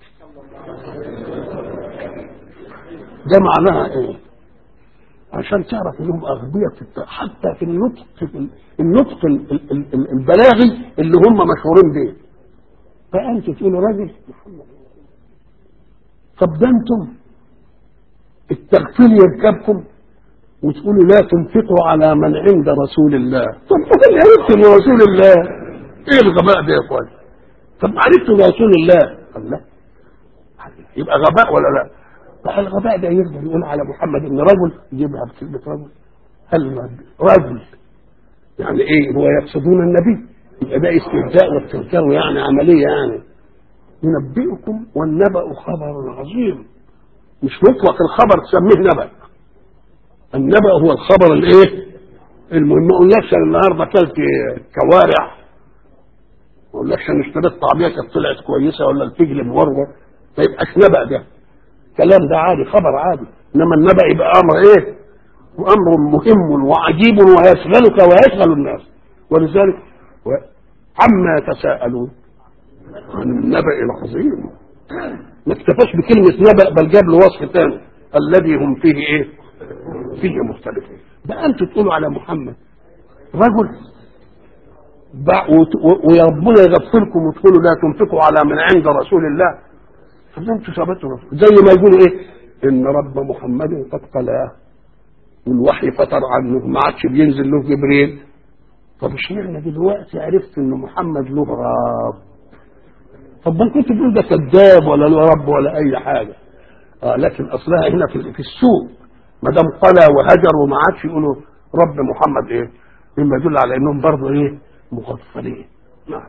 ده معناها ايه عشان تعرف انهم اغبياء في الت- حتى في النطق في النطق ال- ال- ال- البلاغي اللي هم مشهورين به فانت تقولوا راجل محمد طب ده انتم التغفيل يركبكم وتقولوا لا تنفقوا على من عند رسول الله طب ايه عرفتم رسول الله ايه الغباء ده يا اخوان طب عرفتم رسول الله الله يبقى غباء ولا لا بقى الغباء ده يقدر يقول على محمد ان رجل يجيبها بكلمه رجل هل رجل يعني ايه هو يقصدون النبي يبقى ده استهزاء واستهتار يعني عمليه يعني ينبئكم والنبأ خبر عظيم مش مطلق الخبر تسميه نبأ النبأ هو الخبر الايه المهم ما اقولكش أنا النهارده اكلت كوارع ما اقولكش انا اشتريت طعميه كانت طلعت كويسه ولا الفجل مورور ما يبقاش نبأ ده كلام ده عادي خبر عادي انما النبأ يبقى امر ايه وامر مهم وعجيب ويشغلك ويشغل الناس ولذلك و- عما يتساءلون عن النبأ العظيم ما اكتفاش بكلمة نبأ بل جاب له وصف ثاني الذي هم فيه ايه فيه مختلفون ده انتوا تقولوا على محمد رجل بع- وت- و- وربنا يغفلكم وتقولوا لا تنفقوا على من عند رسول الله طب ده انتوا ثبتوا رسول. زي ما يقولوا ايه ان رب محمد قد قلاه والوحي فتر عنه ما عادش بينزل له جبريل طب اشمعنى دلوقتي عرفت ان محمد له رب طب ما كنت تقول ده كذاب ولا له رب ولا اي حاجه آه لكن اصلها هنا في, في السوق ما دام قلى وهجر وما عادش يقولوا رب محمد ايه مما يدل على انهم برضه ايه مغفلين نعم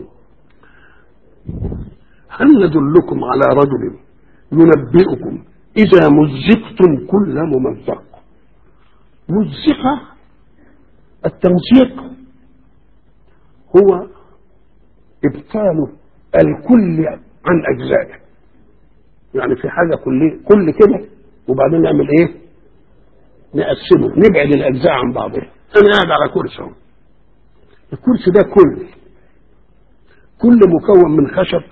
هل ندلكم على رجل ينبئكم إذا مزقتم كل ممزق مزقة التمزيق هو إبطال الكل عن أجزائه يعني في حاجة كل كل كده وبعدين نعمل إيه؟ نقسمه نبعد الأجزاء عن بعضها أنا قاعد على كرسي أهو. الكرسي ده كل كل مكون من خشب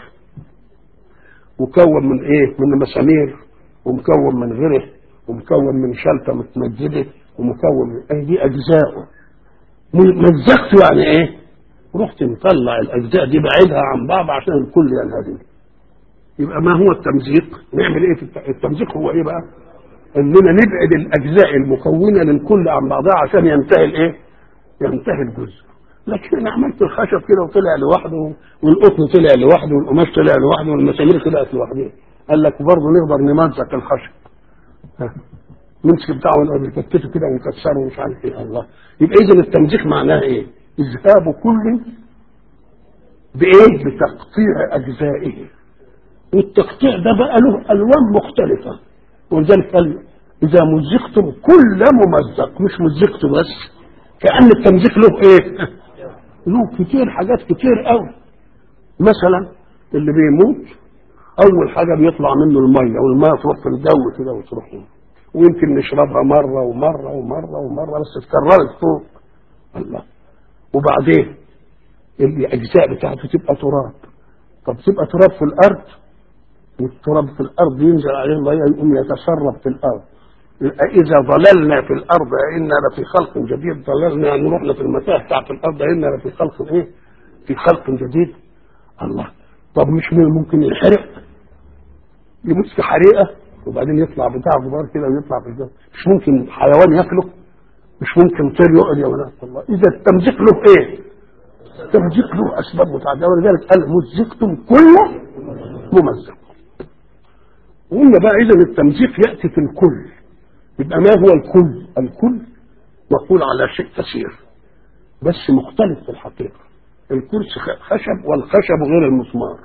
مكون من ايه من مسامير ومكون من غره ومكون من شلته متمجده ومكون من ايه دي اجزاء مزقته يعني ايه رحت مطلع الاجزاء دي بعيدها عن بعض عشان الكل ينهدم يبقى ما هو التمزيق نعمل ايه في الت- التمزيق هو ايه بقى اننا نبعد الاجزاء المكونه للكل عن بعضها عشان ينتهي الايه ينتهي الجزء لكن انا عملت الخشب كده وطلع لوحده والقطن طلع لوحده والقماش طلع لوحده والمسامير طلعت لوحدها قال لك برضه نقدر نمزق الخشب ها. نمسك بتاعه ونقعد نكتفه كده ونكسره ومش عارف ايه الله يبقى اذا التمزيق معناه ايه؟ اذهاب كل بايه؟ بتقطيع اجزائه والتقطيع ده بقى له الوان مختلفه ولذلك قال اذا مزقتم كل ممزق مش مزقت بس كان التمزيق له ايه؟ له كتير حاجات كتير قوي مثلا اللي بيموت اول حاجه بيطلع منه الميه والميه تروح في الجو كده وتروح هنا. ويمكن نشربها مره ومره ومره ومره بس اتكررت فوق الله وبعدين الاجزاء بتاعته تبقى تراب طب تبقى تراب في الارض والتراب في الارض ينزل عليه الميه يقوم يتسرب في الارض يبقى اذا ضللنا في الارض انا لفي خلق جديد ضللنا نروحنا في المتاهه بتاعت الارض انا لفي خلق ايه؟ في خلق جديد الله طب مش من ممكن ينحرق يموت في حريقه وبعدين يطلع بتاع غبار كده ويطلع في الجو مش ممكن حيوان ياكله مش ممكن طير يقعد يا ولاد الله اذا التمزيق له ايه؟ التمزيق له اسباب متعدده ولذلك قال مزقتم كل ممزق وقلنا بقى اذا التمزيق ياتي في الكل يبقى ما هو الكل الكل مقول على شيء كثير بس مختلف في الحقيقة الكرسي خشب والخشب غير المسمار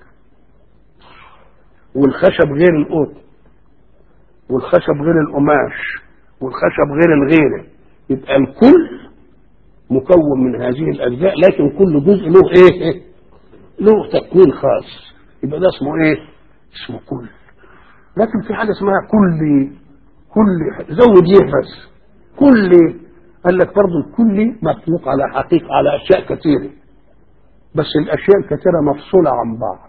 والخشب غير القط والخشب غير القماش والخشب غير الغيره يبقى الكل مكون من هذه الاجزاء لكن كل جزء له ايه له تكوين خاص يبقى ده اسمه ايه اسمه كل لكن في حاجه اسمها كل كل زود يه بس كل قال لك برضه الكل مخلوق على حقيقه على اشياء كثيره بس الاشياء الكثيره مفصوله عن بعض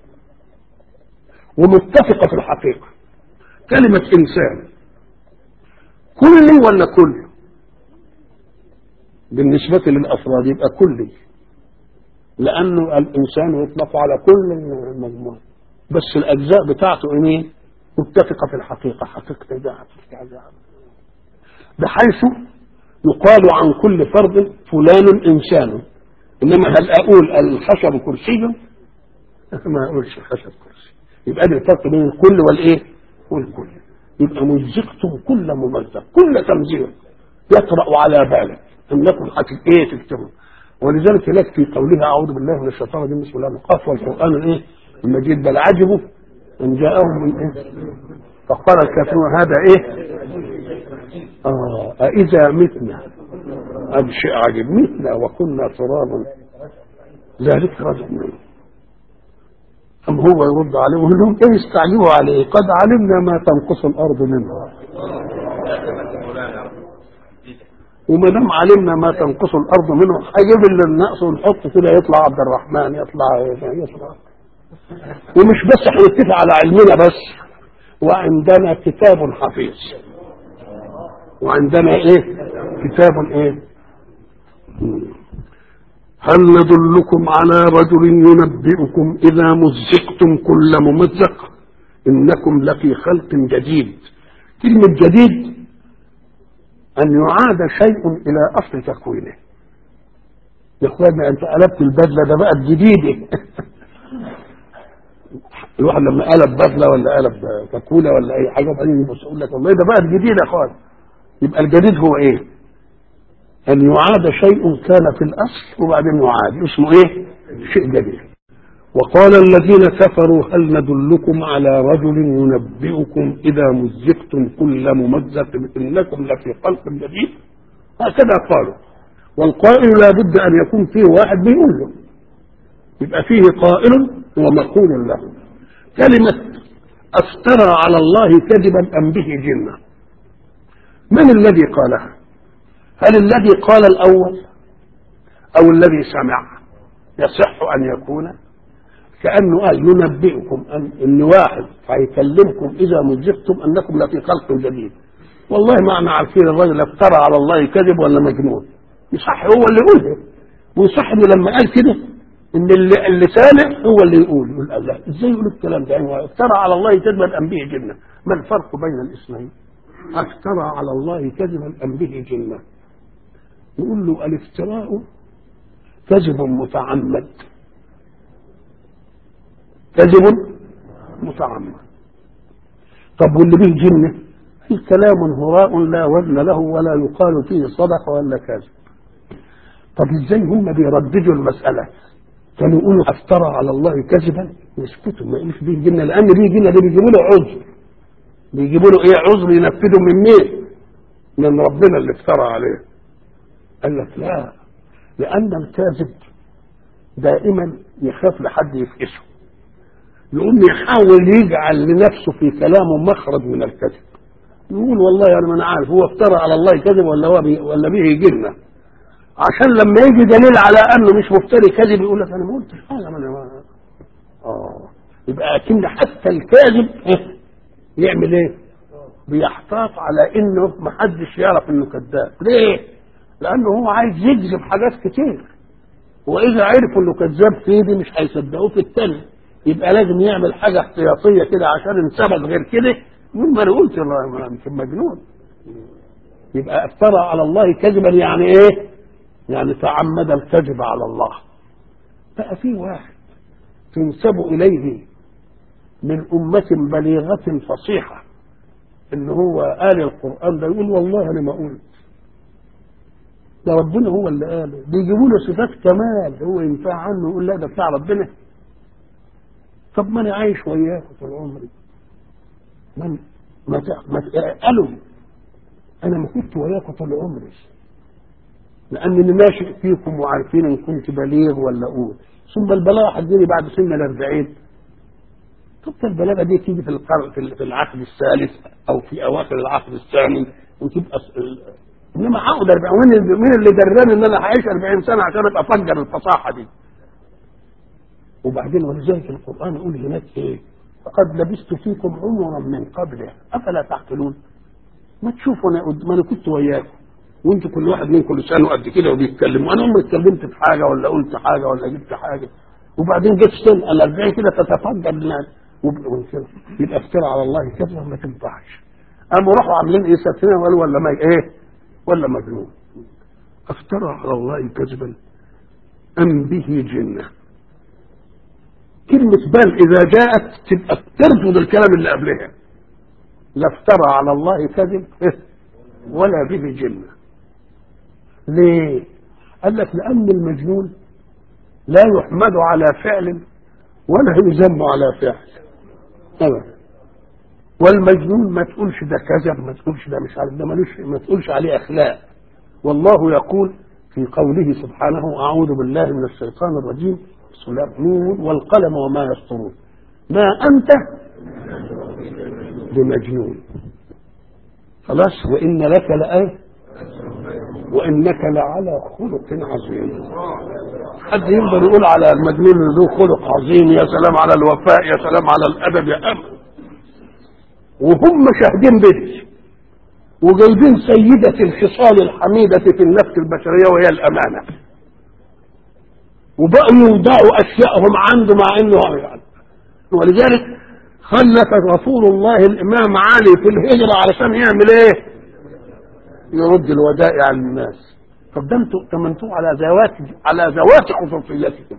ومتفقه في الحقيقه كلمه انسان كلي ولا كل بالنسبة للأفراد يبقى كلي لأنه الإنسان يطلق على كل المجموعة بس الأجزاء بتاعته إيه متفقة في الحقيقة حقيقة ده حقيقة ده بحيث يقال عن كل فرد فلان إنسان إنما هل أقول الخشب كرسي ما أقولش الخشب كرسي يبقى ده الفرق بين الكل والإيه والكل يبقى مزقتم كل ممزق كل تمزيق يطرأ على بالك انكم ايه تكتبوا ولذلك هناك في قولها اعوذ بالله من الشيطان الرجيم بسم الله القاف والقران الايه المجيد بل عجبوا ان جاءهم من ايه فقال الكافرون هذا ايه اه أإذا متنا هذا شيء عجيب متنا وكنا ترابا ذلك رجل منه أم هو يرد عليه ويقول لهم إيه استعجلوا عليه قد علمنا ما تنقص الأرض منها وما دام علمنا ما تنقص الأرض منه هيجيب اللي النقص ونحط كده يطلع عبد الرحمن يطلع يطلع ومش بس هنتفق على علمنا بس وعندنا كتاب حفيظ وعندنا ايه كتاب ايه هل ندلكم على رجل ينبئكم إذا مزقتم كل ممزق إنكم لفي خلق جديد كلمة جديد أن يعاد شيء إلى أصل تكوينه يا اخوانا انت قلبت البدله ده بقت جديده الواحد لما قلب بدله ولا قلب كاكوله ولا اي حاجه بعدين يبص يقول لك والله ده بقت جديده خالص يبقى الجديد هو ايه؟ ان يعاد شيء كان في الاصل وبعدين يعاد اسمه ايه شيء جديد وقال الذين كفروا هل ندلكم على رجل ينبئكم اذا مزقتم كل ممزق انكم لفي خلق جديد هكذا قالوا والقائل لا بد ان يكون فيه واحد بيقول له يبقى فيه قائل ومقول له كلمة افترى على الله كذبا ام به جنة من الذي قالها هل الذي قال الأول أو الذي سمع يصح أن يكون كأنه قال ينبئكم أن, إن واحد هيكلمكم إذا مزقتم أنكم لفي خلق جديد والله ما احنا عارفين الراجل افترى على الله كذب ولا مجنون يصح هو اللي يقولها ويصح انه لما قال كده ان اللي, اللي سامع هو اللي يقول يقول الله ازاي يقول الكلام ده يعني افترى على الله كذبا ام به جنه ما الفرق بين الاثنين افترى على الله كذبا ام به جنه يقول له الافتراء كذب متعمد كذب متعمد طب واللي به جنة في كلام هراء لا وزن له ولا يقال فيه صدق ولا كذب طب ازاي هم بيرددوا المسألة كانوا يقولوا افترى على الله كذبا يسكتوا ما يقولوش به جنة لأن به جنة ده بيجيبوا له عذر بيجيبوا له ايه عذر ينفذوا من مين؟ من ربنا اللي افترى عليه قال لك لا لأن الكاذب دائما يخاف لحد يفقسه يقوم يحاول يجعل لنفسه في كلامه مخرج من الكذب يقول والله انا ما انا عارف هو افترى على الله كذب ولا هو بي ولا به يجينا عشان لما يجي دليل على انه مش مفتري كذب يقول لك انا ما قلتش حاجه ما انا ما اه يبقى اكن حتى الكاذب يعمل ايه؟ بيحتاط على انه ما حدش يعرف انه كذاب ليه؟ لانه هو عايز يكذب حاجات كتير واذا عرفوا انه كذاب في دي مش هيصدقوه في التاني يبقى لازم يعمل حاجه احتياطيه كده عشان ان ثبت غير كده من ما انا قلت والله مش مجنون يبقى افترى على الله كذبا يعني ايه؟ يعني تعمد الكذب على الله بقى في واحد تنسب اليه من امه بليغه فصيحه ان هو قال القران ده يقول والله انا ما قلت ده ربنا هو اللي قاله بيجيبوا له صفات كمال هو ينفع عنه يقول لا ده بتاع ربنا طب ما انا عايش وياكم طول عمري من ما ت- ما ت- قالوا انا ما كنت وياكم طول عمري لانني ناشئ فيكم وعارفين ان كنت بليغ ولا اقول ثم البلاغه هتجيني بعد سن الأربعين طب البلاغه دي تيجي في القرن في في العقد الثالث او في اواخر العقد الثاني وتبقى س- ال- انما هقعد 40 مين اللي- مين اللي دراني ان انا هعيش 40 سنه عشان ابقى افجر الفصاحه دي وبعدين ولذلك القران يقول هناك ايه فقد لبثت فيكم عمرا من قبله افلا تعقلون ما تشوفوا انا قد- ما انا كنت وياكم وانتوا كل واحد منكم لسانه قد كده وبيتكلم وانا عمري اتكلمت في حاجه ولا قلت حاجه ولا جبت حاجه وبعدين جت سن ال 40 كده تتفجر الناس وب- وكده. يبقى افترى على الله كذا ما تنفعش قاموا راحوا عاملين ايه ساترين وقالوا ولا ما ايه ولا مجنون افترى على الله كذبا ام به جنه كلمة بل إذا جاءت تبقى ترفض الكلام اللي قبلها لا افترى على الله كذب ولا به جنة ليه؟ قال لك لأن المجنون لا يحمد على فعل ولا يذم على فعل أبدا والمجنون ما تقولش ده كذب ما تقولش ده مش عارف ده ملوش ما تقولش عليه أخلاق والله يقول في قوله سبحانه أعوذ بالله من الشيطان الرجيم بسم الله الرحمن والقلم وما يسطرون ما أنت بمجنون خلاص وإن لك لآية وإنك لعلى خلق عظيم حد يقدر يقول على المجنون ذو خلق عظيم يا سلام على الوفاء يا سلام على الأدب يا أم وهم شاهدين به وجايبين سيدة الخصال الحميدة في النفس البشرية وهي الأمانة وبقوا يودعوا أشيائهم عنده مع إنه يعني ولذلك خلف رسول الله الإمام علي في الهجرة علشان يعمل إيه؟ يرد الودائع على الناس طب ده انتوا تمنتوا على ذوات على ذوات خصوصيتكم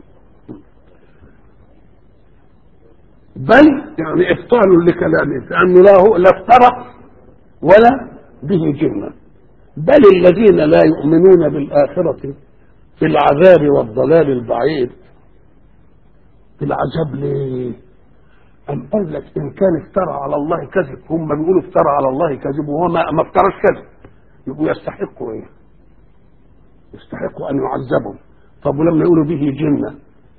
بل يعني ابطال لكلامه لانه لا هو لا افترق ولا به جنه بل الذين لا يؤمنون بالاخره في العذاب والضلال البعيد في العذاب ليه؟ أم قال لك إن كان افترى على الله كذب هم بيقولوا افترى على الله كذب وهو ما ما افتراش كذب يبقوا يستحقوا إيه؟ يستحقوا أن يعذبوا طب ولما يقولوا به جنة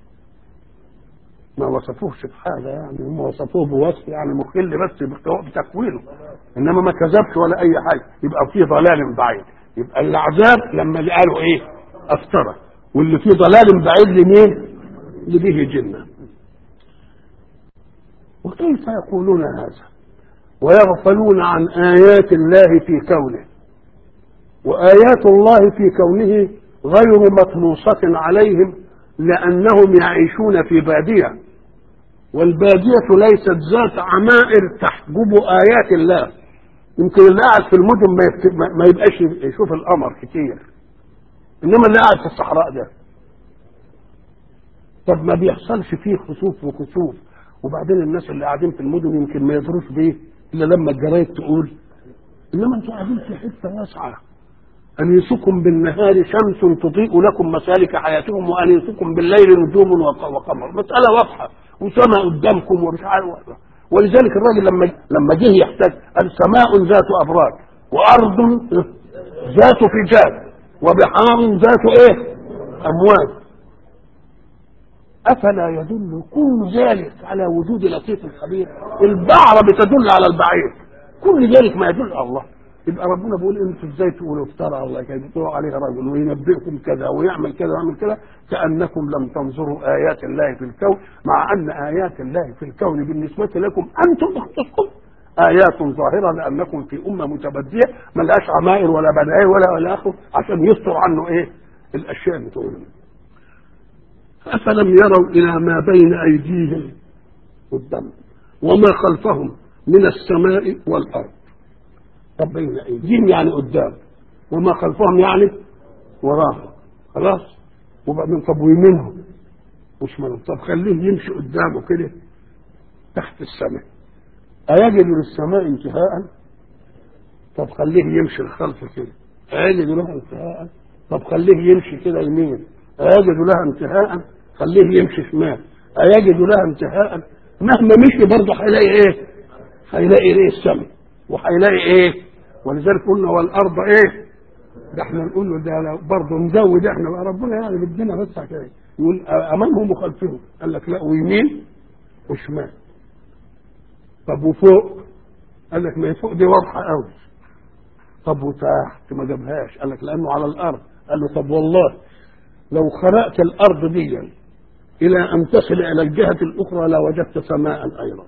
ما وصفوهش بحاجة يعني هم وصفوه بوصف يعني مخل بس بتكوينه إنما ما كذبش ولا أي حاجة يبقى في ضلال بعيد يبقى العذاب لما قالوا إيه؟ افترى واللي فيه ضلال بعيد لمين؟ لبه جنه وكيف يقولون هذا ويغفلون عن آيات الله في كونه وآيات الله في كونه غير مطموسة عليهم لأنهم يعيشون في بادية والبادية ليست ذات عمائر تحجب آيات الله يمكن اللي قاعد في المدن ما, يبت... ما يبقاش يشوف القمر كتير إنما اللي قاعد في الصحراء ده طب ما بيحصلش فيه خسوف وكسوف وبعدين الناس اللي قاعدين في المدن يمكن ما يدروش بيه الا لما الجرايد تقول انما انتوا قاعدين في حته واسعه انيسكم بالنهار شمس تضيء لكم مسالك حياتكم وانيسكم بالليل نجوم وقمر مساله واضحه وسماء قدامكم ومش عارف ولذلك الراجل لما لما جه يحتاج قال سماء ذات ابراج وارض ذات فجاج وبحار ذات ايه؟ امواج أفلا يدل كل ذلك على وجود لطيف خبير البعرة بتدل على البعير كل ذلك ما يدل على الله يبقى ربنا بيقول انتوا ازاي تقولوا افترى على الله كذا تقولوا عليه رجل وينبئكم كذا ويعمل كذا ويعمل كذا كانكم لم تنظروا ايات الله في الكون مع ان ايات الله في الكون بالنسبه لكم انتم تختصكم ايات ظاهره لانكم في امه متبديه ما لهاش عمائر ولا بنائر ولا ولا اخره عشان يستر عنه ايه الاشياء اللي تقولون أفلم يروا إلى ما بين أيديهم قدام وما خلفهم من السماء والأرض طب بين أيديهم يعني قدام وما خلفهم يعني وراهم خلاص وبعدين طب ويمينهم وشمالهم طب خليه يمشي قدامه كده تحت السماء أيجد للسماء انتهاء طب خليه يمشي الخلف كده اجد لها انتهاء طب خليه يمشي كده يمين اجد لها انتهاء خليه يمشي شمال ايجد لها انتهاء مهما مشي برضه هيلاقي ايه هيلاقي ايه السماء وهيلاقي ايه ولذلك قلنا والارض ايه ده احنا نقول له ده برضه نزود احنا بقى ربنا يعني بدنا بس كده يقول امامهم وخلفهم قال لك لا ويمين وشمال طب وفوق قال لك ما فوق دي واضحه قوي طب وتحت ما جابهاش قال لك لانه على الارض قال له طب والله لو خرقت الارض دي الى ان تصل الى الجهه الاخرى لوجدت سماء ايضا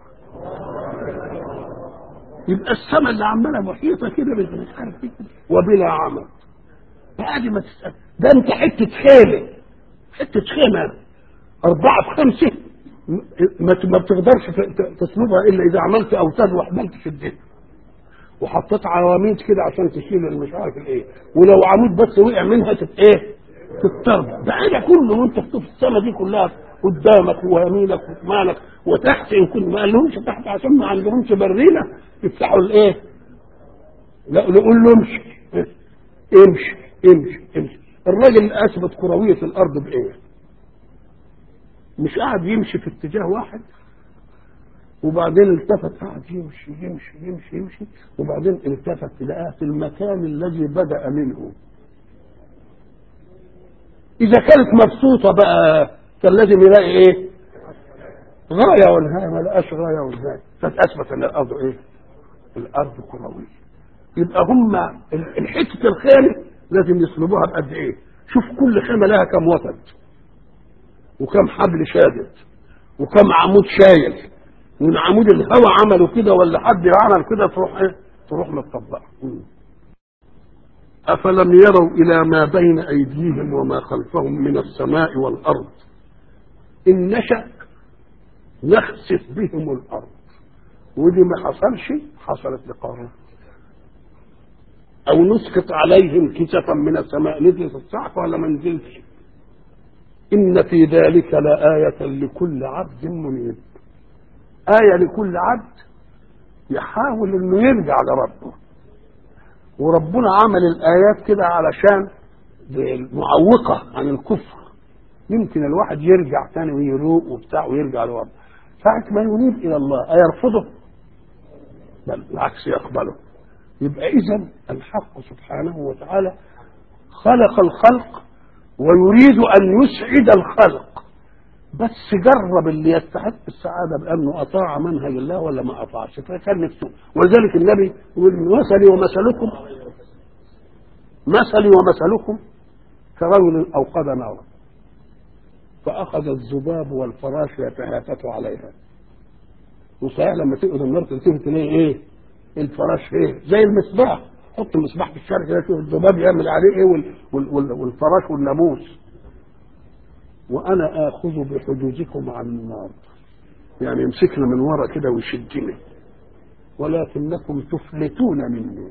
يبقى السماء اللي عماله محيطه كده مش عارف ايه وبلا عمل عادي ما تسال ده انت حته خيمه حته خيمه اربعه في خمسه ما ما بتقدرش تسلبها الا اذا عملت اوتاد وحملت في الدنيا وحطيت عواميد كده عشان تشيل المش عارف الايه ولو عمود بس وقع منها تت ايه تضطرب ده ايه كله وانت في السما دي كلها قدامك ويمينك وشمالك وتحت ان كنت ما قالهمش تحت عشان ما عندهمش برينه يفتحوا الايه لا نقول له امشي امشي امشي امشي الراجل اثبت كرويه الارض بايه مش قاعد يمشي في اتجاه واحد وبعدين التفت قاعد يمشي يمشي يمشي يمشي وبعدين التفت لقاه في المكان الذي بدأ منه إذا كانت مبسوطة بقى كان لازم يلاقي إيه؟ غاية ونهاية ما لقاش غاية ونهاية فأثبت أن الأرض إيه؟ الأرض كروية يبقى هم الحتة الخيمة لازم يصلبوها بقد إيه؟ شوف كل خيمة لها كم وتد وكم حبل شادد وكم عمود شايل من عمود الهوى عملوا كده ولا حد عمل كده تروح ايه تروح متطبقه افلم يروا الى ما بين ايديهم وما خلفهم من السماء والارض ان نشا نخسف بهم الارض ودي ما حصلش حصلت لقارون او نسقط عليهم كسفا من السماء نزلت الصعقه ولا ما نزلتش ان في ذلك لآية لكل عبد منيب آية لكل عبد يحاول انه يرجع لربه وربنا عمل الآيات كده علشان معوقة عن الكفر يمكن الواحد يرجع تاني ويروق وبتاع ويرجع لربه ساعة ما ينيب إلى الله أيرفضه؟ بل بالعكس يقبله يبقى إذا الحق سبحانه وتعالى خلق الخلق ويريد أن يسعد الخلق بس جرب اللي يستحق السعادة بأنه أطاع منهج الله ولا ما أطاعش فكان نفسه ولذلك النبي يقول مثلي ومثلكم مثلي ومثلكم كرجل أوقد نارا فأخذ الذباب والفراش يتهافت عليها وصحيح لما تقعد النار تلتفت تلاقي ايه؟ الفراش ايه؟ زي المصباح حط المصباح في الشارع كده شوف الذباب يعمل عليه ايه وال وال وال والفراش والناموس وانا اخذ بحدودكم عن النار يعني يمسكنا من ورا كده ويشدني ولكنكم تفلتون مني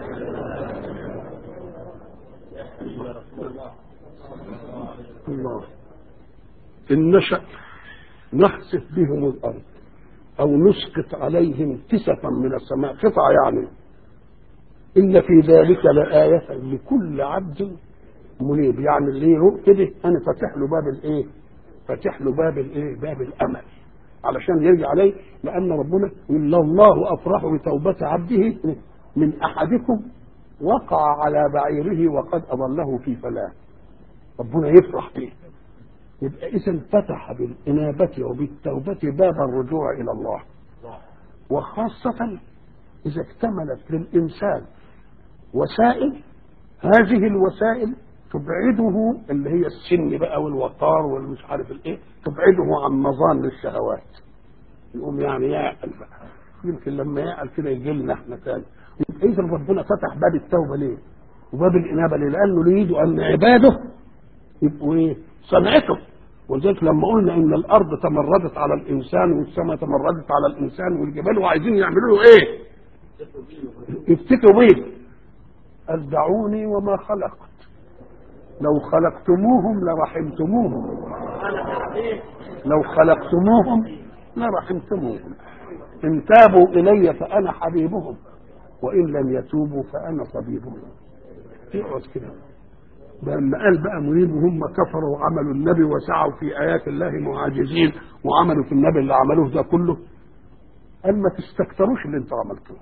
الله إن نشأ نخسف بهم الأرض أو نسقط عليهم كسفا من السماء قطع يعني إن في ذلك لآية لكل عبد منيب يعني اللي يروق كده أنا فاتح له باب الإيه؟ فاتح له باب الإيه؟ باب الأمل علشان يرجع عليه لأن ربنا يقول الله أفرح بتوبة عبده من أحدكم وقع على بعيره وقد أضله في فلاة ربنا يفرح به يبقى إذا فتح بالإنابة وبالتوبة باب الرجوع إلى الله وخاصة إذا اكتملت للإنسان وسائل هذه الوسائل تبعده اللي هي السن بقى والوقار والمش عارف الايه تبعده عن مظان الشهوات يقوم يعني يعقل بقى يمكن لما يعقل كده يجي لنا احنا تاني يبقى اذا ربنا فتح باب التوبه ليه؟ وباب الانابه ليه؟ لانه يريد ان عباده يبقوا ايه؟ صنعته ولذلك لما قلنا ان الارض تمردت على الانسان والسماء تمردت على الانسان والجبال وعايزين يعملوا له ايه؟ يفتكروا بيه قال دعوني وما خلقت لو خلقتموهم لرحمتموهم لو خلقتموهم لرحمتموهم ان تابوا الي فانا حبيبهم وان لم يتوبوا فانا طبيبهم يقعد كده لما قال بقى مريب هم كفروا وعملوا النبي وسعوا في ايات الله معاجزين وعملوا في النبي اللي عملوه ده كله قال ما تستكتروش اللي انتوا عملتوه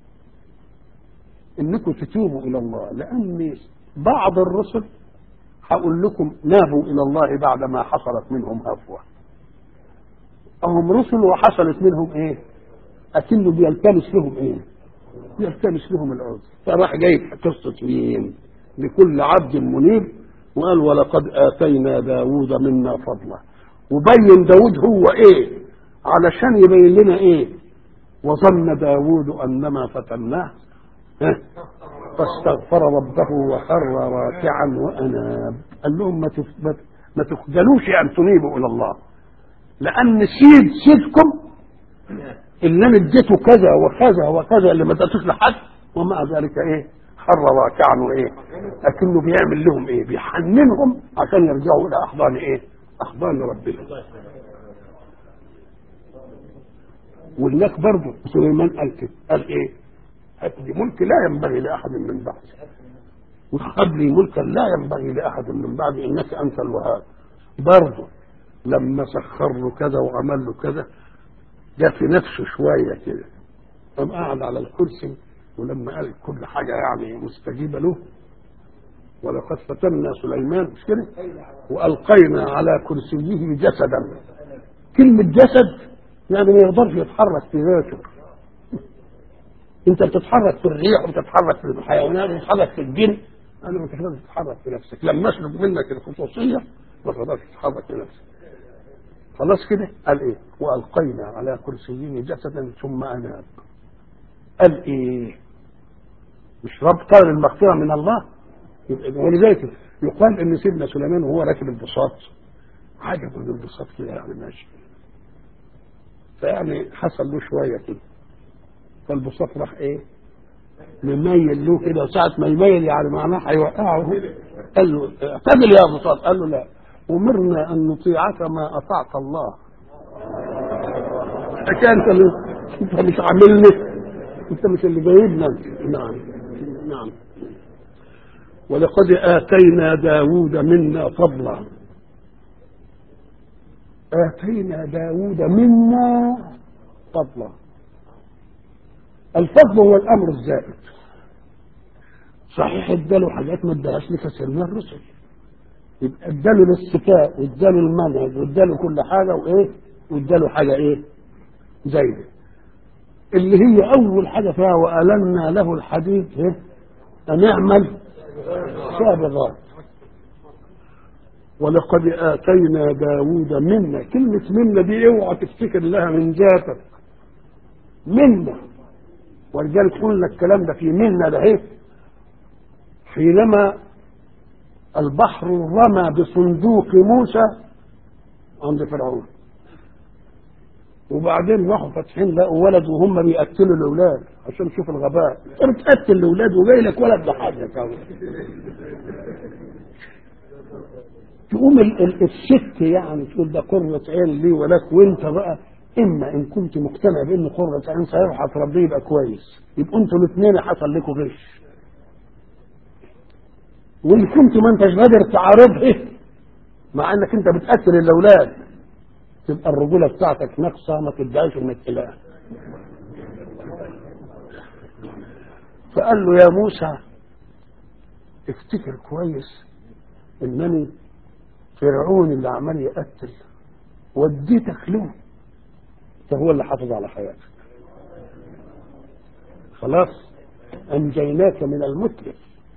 انكم تتوبوا الى الله لان بعض الرسل هقول لكم نابوا الى الله بعد ما حصلت منهم هفوه هم رسل وحصلت منهم ايه اكنه بيلتمس لهم ايه يلتمس لهم العذر فراح جايب قصه مين لكل عبد منيب وقال ولقد اتينا داوود منا فضلا وبين داوود هو ايه علشان يبين لنا ايه وظن داوود انما فتناه ها؟ فاستغفر ربه وخر راكعا واناب قال لهم ما تف- ما- ما تخجلوش ان تنيبوا الى الله لان سيد سيدكم اللي انا اديته كذا وكذا وكذا اللي ما اديتوش لحد ومع ذلك ايه خر راكعا وايه لكنه بيعمل لهم ايه بيحننهم عشان يرجعوا الى احضان ايه احضان ربنا وهناك برضه سليمان قال كده قال ايه هات لي ملك لا ينبغي لاحد من بعدي وهب لي ملكا لا ينبغي لاحد من بعدي انك انت الوهاب برضه لما سخر له كذا وعمل له كذا جاء في نفسه شويه كده قام قعد على الكرسي ولما قال كل حاجه يعني مستجيبه له ولقد فتنا سليمان مش كده والقينا على كرسيه جسدا كلمه جسد يعني ما يقدرش يتحرك في ذاته انت بتتحرك في الريح وبتتحرك في الحيوانات وبتتحرك في الجن انا ما تقدرش تتحرك في نفسك لما اسلب منك الخصوصيه ما تقدرش تتحرك في نفسك خلاص كده قال ايه والقينا على كرسيه جسدا ثم اناب قال ايه مش رب طلب المغفره من الله يبقى ولذلك يقال ان سيدنا سليمان وهو راكب البساط عجبه من البساط كده يعني ماشي فيعني حصل له شويه كده فالبساط راح ايه مميل له كده وساعة ما يميل يعني معناه هيوقعه قال له اعتدل يا بساط قال له لا أمرنا أن نطيعك ما أطعت الله حكاية أنت اللي أنت مش عاملني أنت مش اللي جايبنا نعم نعم ولقد آتينا داود منا فضلا آتينا داود منا فضلا الفضل هو الأمر الزائد صحيح اداله حاجات ما ادالهاش لكثير من الرسل يبقى اداله الاستكاء واداله المنهج واداله كل حاجه وايه واداله حاجه ايه زايده اللي هي اول حاجه فيها والنا له الحديد إيه؟ ان يعمل سابغات ولقد اتينا داوود منا كلمه منا دي اوعى تفتكر لها من ذاتك منا ولذلك قلنا الكلام ده في منا ده ايه حينما البحر رمى بصندوق موسى عند فرعون وبعدين راحوا فاتحين لقوا ولد وهم بيقتلوا الاولاد عشان تشوف الغباء انت بتقتل الاولاد وجاي لك ولد بحاجه تقوم ال- ال- الست يعني تقول ده قرة عين لي ولك وانت بقى اما ان كنت مقتنع بان قرة عين صحيح هتربيه يبقى كويس يبقى انتوا الاثنين حصل لكم غش وان كنت ما انتش قادر تعارضه مع انك انت بتقتل الاولاد تبقى الرجوله بتاعتك ناقصه ما تدعيش انك اله فقال له يا موسى افتكر كويس انني فرعون اللي عمال يقتل وديتك له ده هو اللي حافظ على حياتك خلاص انجيناك من المتلف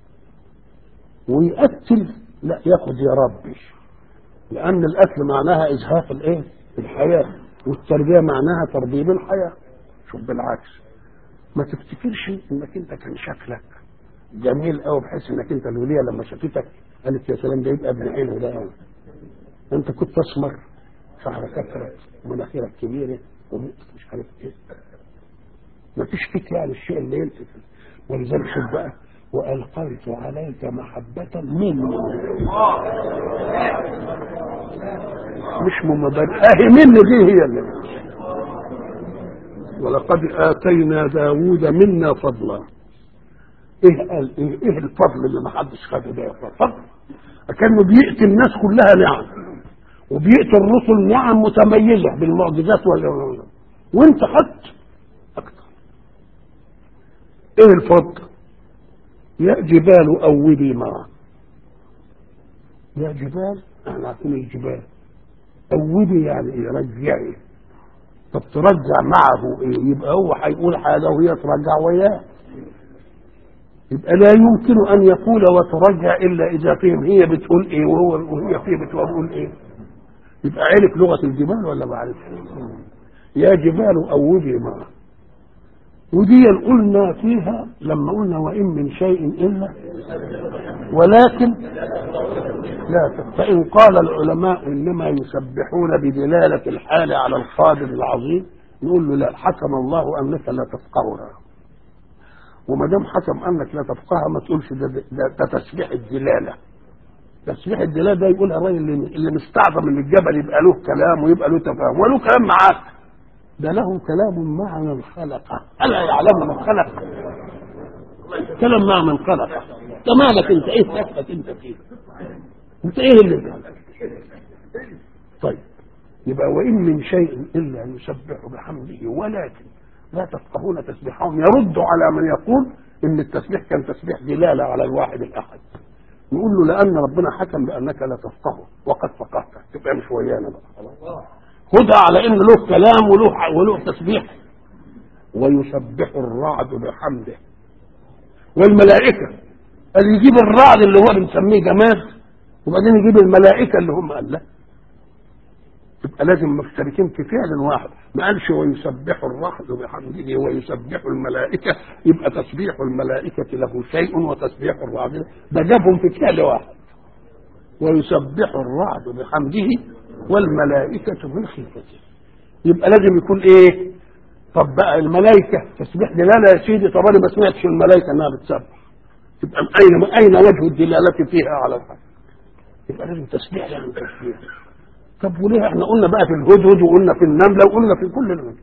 ويقتل لا ياخد يا ربي لان القتل معناها ازهاق الايه الحياه والتربيه معناها تربيب الحياه شوف بالعكس ما تفتكرش انك انت كان شكلك جميل قوي بحيث انك انت الوليه لما شافتك قالت يا سلام ده يبقى ابن عينه ده قوي انت كنت اسمر شعرك كثرت ومناخيرك كبيره وبقك مش عارف ايه ما فيش فيك يعني الشيء اللي يلفت ولذلك شوف بقى والقيت عليك محبه مني مش مبادئ اهي مني دي هي اللي ولقد آتينا داوود منا فضلا ايه قال ايه, إيه الفضل اللي ما حدش خده ده فضل كانه بيأتي الناس كلها نعم وبيأتي الرسل نعم متميزة بالمعجزات وال وانت خدت اكتر ايه الفضل يا جبال اوبي معه يا جبال احنا عارفين الجبال اوبي يعني ايه رجعي طب ترجع معه ايه يبقى هو هيقول حاجه وهي ترجع وياه يبقى لا يمكن ان يقول وترجع الا اذا فهم هي بتقول ايه وهو وهي فيه بتقول ايه يبقى عرف لغه الجبال ولا ما عرفش يا جبال اوبي معه ودي قلنا فيها لما قلنا وان من شيء الا ولكن لا فان قال العلماء انما يسبحون بدلاله الحال على القادر العظيم نقول له لا حكم الله انك لا تفقهها وما دام حكم انك لا تفقهها ما تقولش ده, ده, ده تسبيح الدلاله تسبيح الدلاله ده يقولها الراجل اللي, اللي مستعظم ان الجبل يبقى له كلام ويبقى له تفاهم وله كلام معاك ده له كلام مع من خلقه الا يعلم من خلق كلام مع من خلقه ده مالك انت ايه تثبت انت فيه انت ايه اللي طيب يبقى وان من شيء الا يسبح بحمده ولكن لا تفقهون تسبيحهم يرد على من يقول ان التسبيح كان تسبيح دلاله على الواحد الاحد نقول له لان ربنا حكم بانك لا تفقهه وقد فقهته تبقى مش ويانا بقى خلاص هدى على ان له كلام وله وله تسبيح ويسبح الرعد بحمده والملائكه قال يجيب الرعد اللي هو بنسميه جماد وبعدين يجيب الملائكه اللي هم قال لا يبقى لازم مشتركين في فعل واحد ما قالش ويسبح الرعد بحمده ويسبح الملائكه يبقى تسبيح الملائكه له شيء وتسبيح الرعد ده جابهم في فعل واحد ويسبح الرعد بحمده والملائكة من خيفته يبقى لازم يكون ايه طب بقى الملائكة تسبيح دلالة يا سيدي طب انا ما سمعتش الملائكة انها بتسبح يبقى اين اين وجه الدلالة فيها على الحق يبقى لازم تسبيح يعني تسبيح طب وليه احنا قلنا بقى في الهدهد وقلنا في النملة وقلنا في كل الهدهد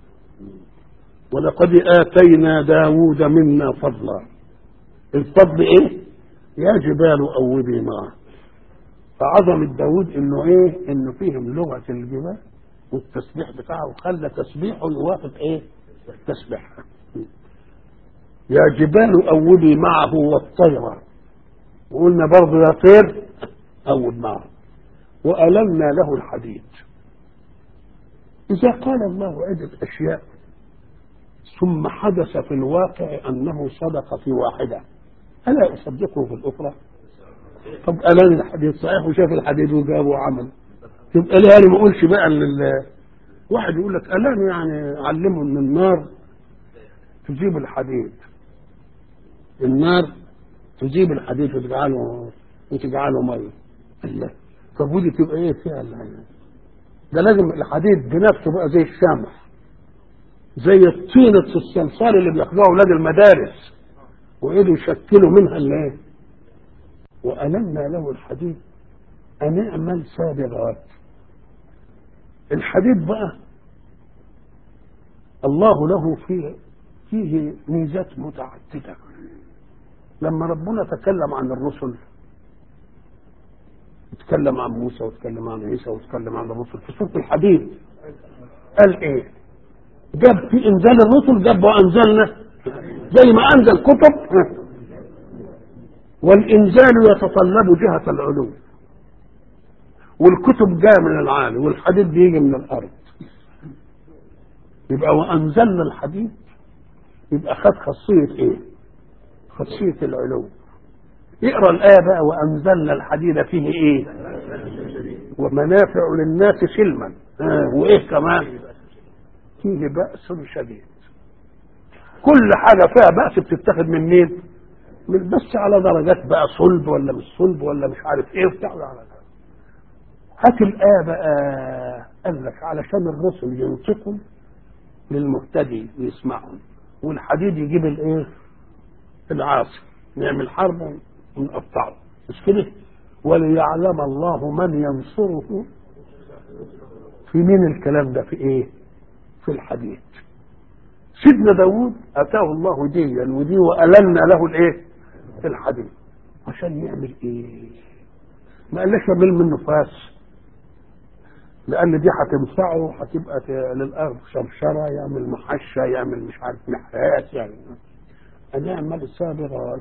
ولقد آتينا داود منا فضلا الفضل ايه يا جبال أوبي معه فعظمة داود انه ايه انه فيهم لغة الجبال والتسبيح بتاعه وخلى تسبيحه يوافق ايه تسبيحها يا جبال أوبي معه والطير وقلنا برضه يا طير أوب معه وألمنا له الحديد إذا قال الله عدة أشياء ثم حدث في الواقع أنه صدق في واحدة ألا أصدقه في الأخرى طب ألان الحديد صحيح وشاف الحديد وجابه وعمل يبقى ليه أنا ما أقولش بقى لل واحد يقول لك ألان يعني علمه إن النار تجيب الحديد النار تجيب الحديد وتجعله وتجعله ميه الله طب ودي تبقى ايه فعلا ده لازم الحديد بنفسه بقى زي الشمع زي الطينة الصلصال اللي بياخدوها اولاد المدارس وايه يشكلوا منها الايه وألمنا له الحديد أن اعمل سابغات الحديد بقى الله له فيه فيه ميزات متعددة لما ربنا تكلم عن الرسل اتكلم عن موسى واتكلم عن عيسى واتكلم عن الرسل في سورة الحديد قال ايه جاب في انزال الرسل جاب وانزلنا زي ما انزل كتب والانزال يتطلب جهة العلو والكتب جايه من العالي والحديد بيجي من الارض يبقى وانزلنا الحديد يبقى خد خاصيه ايه خاصيه العلو اقرا الايه بقى وانزلنا الحديد فيه ايه ومنافع للناس سلما آه وايه كمان فيه باس شديد كل حاجه فيها باس بتتاخد من مين من بس على درجات بقى صلب ولا مش صلب ولا مش عارف ايه بتاع على ده هات الآية بقى قال لك علشان الرسل ينطقوا للمهتدي ويسمعهم والحديد يجيب الايه؟ العاصي نعمل حرب ونقطعه مش كده؟ وليعلم الله من ينصره في مين الكلام ده في ايه؟ في الحديد سيدنا داود اتاه الله ديا ودي والنا له الايه الحديد عشان يعمل ايه ما قالش يعمل منه فاس لان دي هتنفعه هتبقى ت- للارض شرشره يعمل محشه يعمل مش عارف نحاس يعني ان يعمل سابغات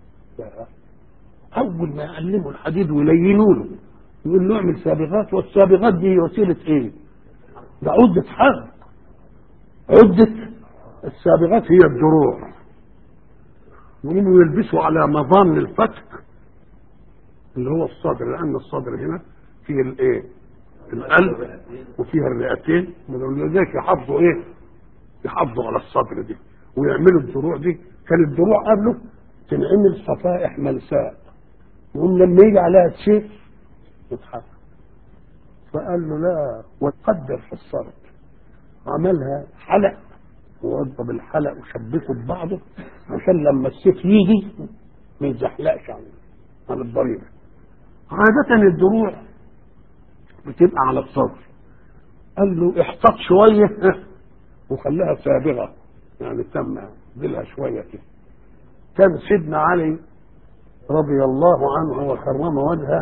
اول ما يعلموا الحديد ويلينوا له يقول له اعمل سابغات والسابغات دي وسيله ايه؟ ده عده حرب عده السابغات هي الدروع يقوموا يلبسوا على مظان الفتك اللي هو الصدر لان الصدر هنا فيه الايه؟ القلب وفيها الرئتين ولذلك يحافظوا ايه؟ يحافظوا على الصدر دي ويعملوا الدروع دي كان الدروع قبله تنعمل صفائح ملساء يقوم لما يجي عليها شيء يتحرك فقال له لا وتقدر في الصرد عملها حلق ووضب الحلق وشبكه ببعضه عشان لما السيف يجي ما يتزحلقش عن عن الضريبه عادة الدروع بتبقى على الصدر قال له احتط شوية وخليها سابغة يعني تم دلها شوية كده كان سيدنا علي رضي الله عنه وكرم وجهه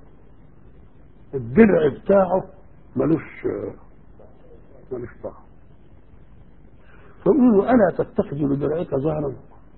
الدرع بتاعه ملوش ملوش طعم فقول له الا تتخذ لدرعك ظهرا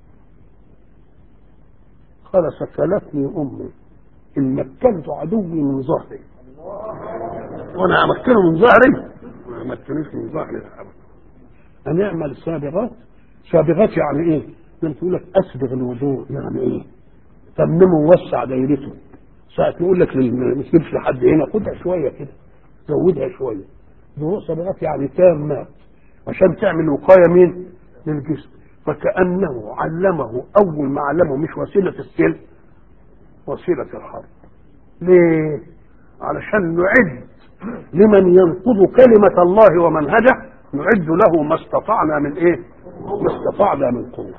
قال سكلتني امي ان مكنت عدوي من ظهري وانا امكنه من ظهري ما امكنوش من ظهري ابدا ان يعمل سابغات سابغات يعني ايه؟ لما تقول لك اسبغ الوضوء يعني ايه؟ تممه ووسع دايرته ساعة ما يقول لك ما تجيبش لحد هنا خدها شوية كده زودها شوية ضوء صبغات يعني تامات عشان تعمل وقاية مين؟ للجسم فكأنه علمه أول ما علمه مش وسيلة السلم وسيلة الحرب ليه؟ علشان نعد لمن ينقض كلمة الله ومنهجه نعد له ما استطعنا من ايه؟ ما استطعنا من قوة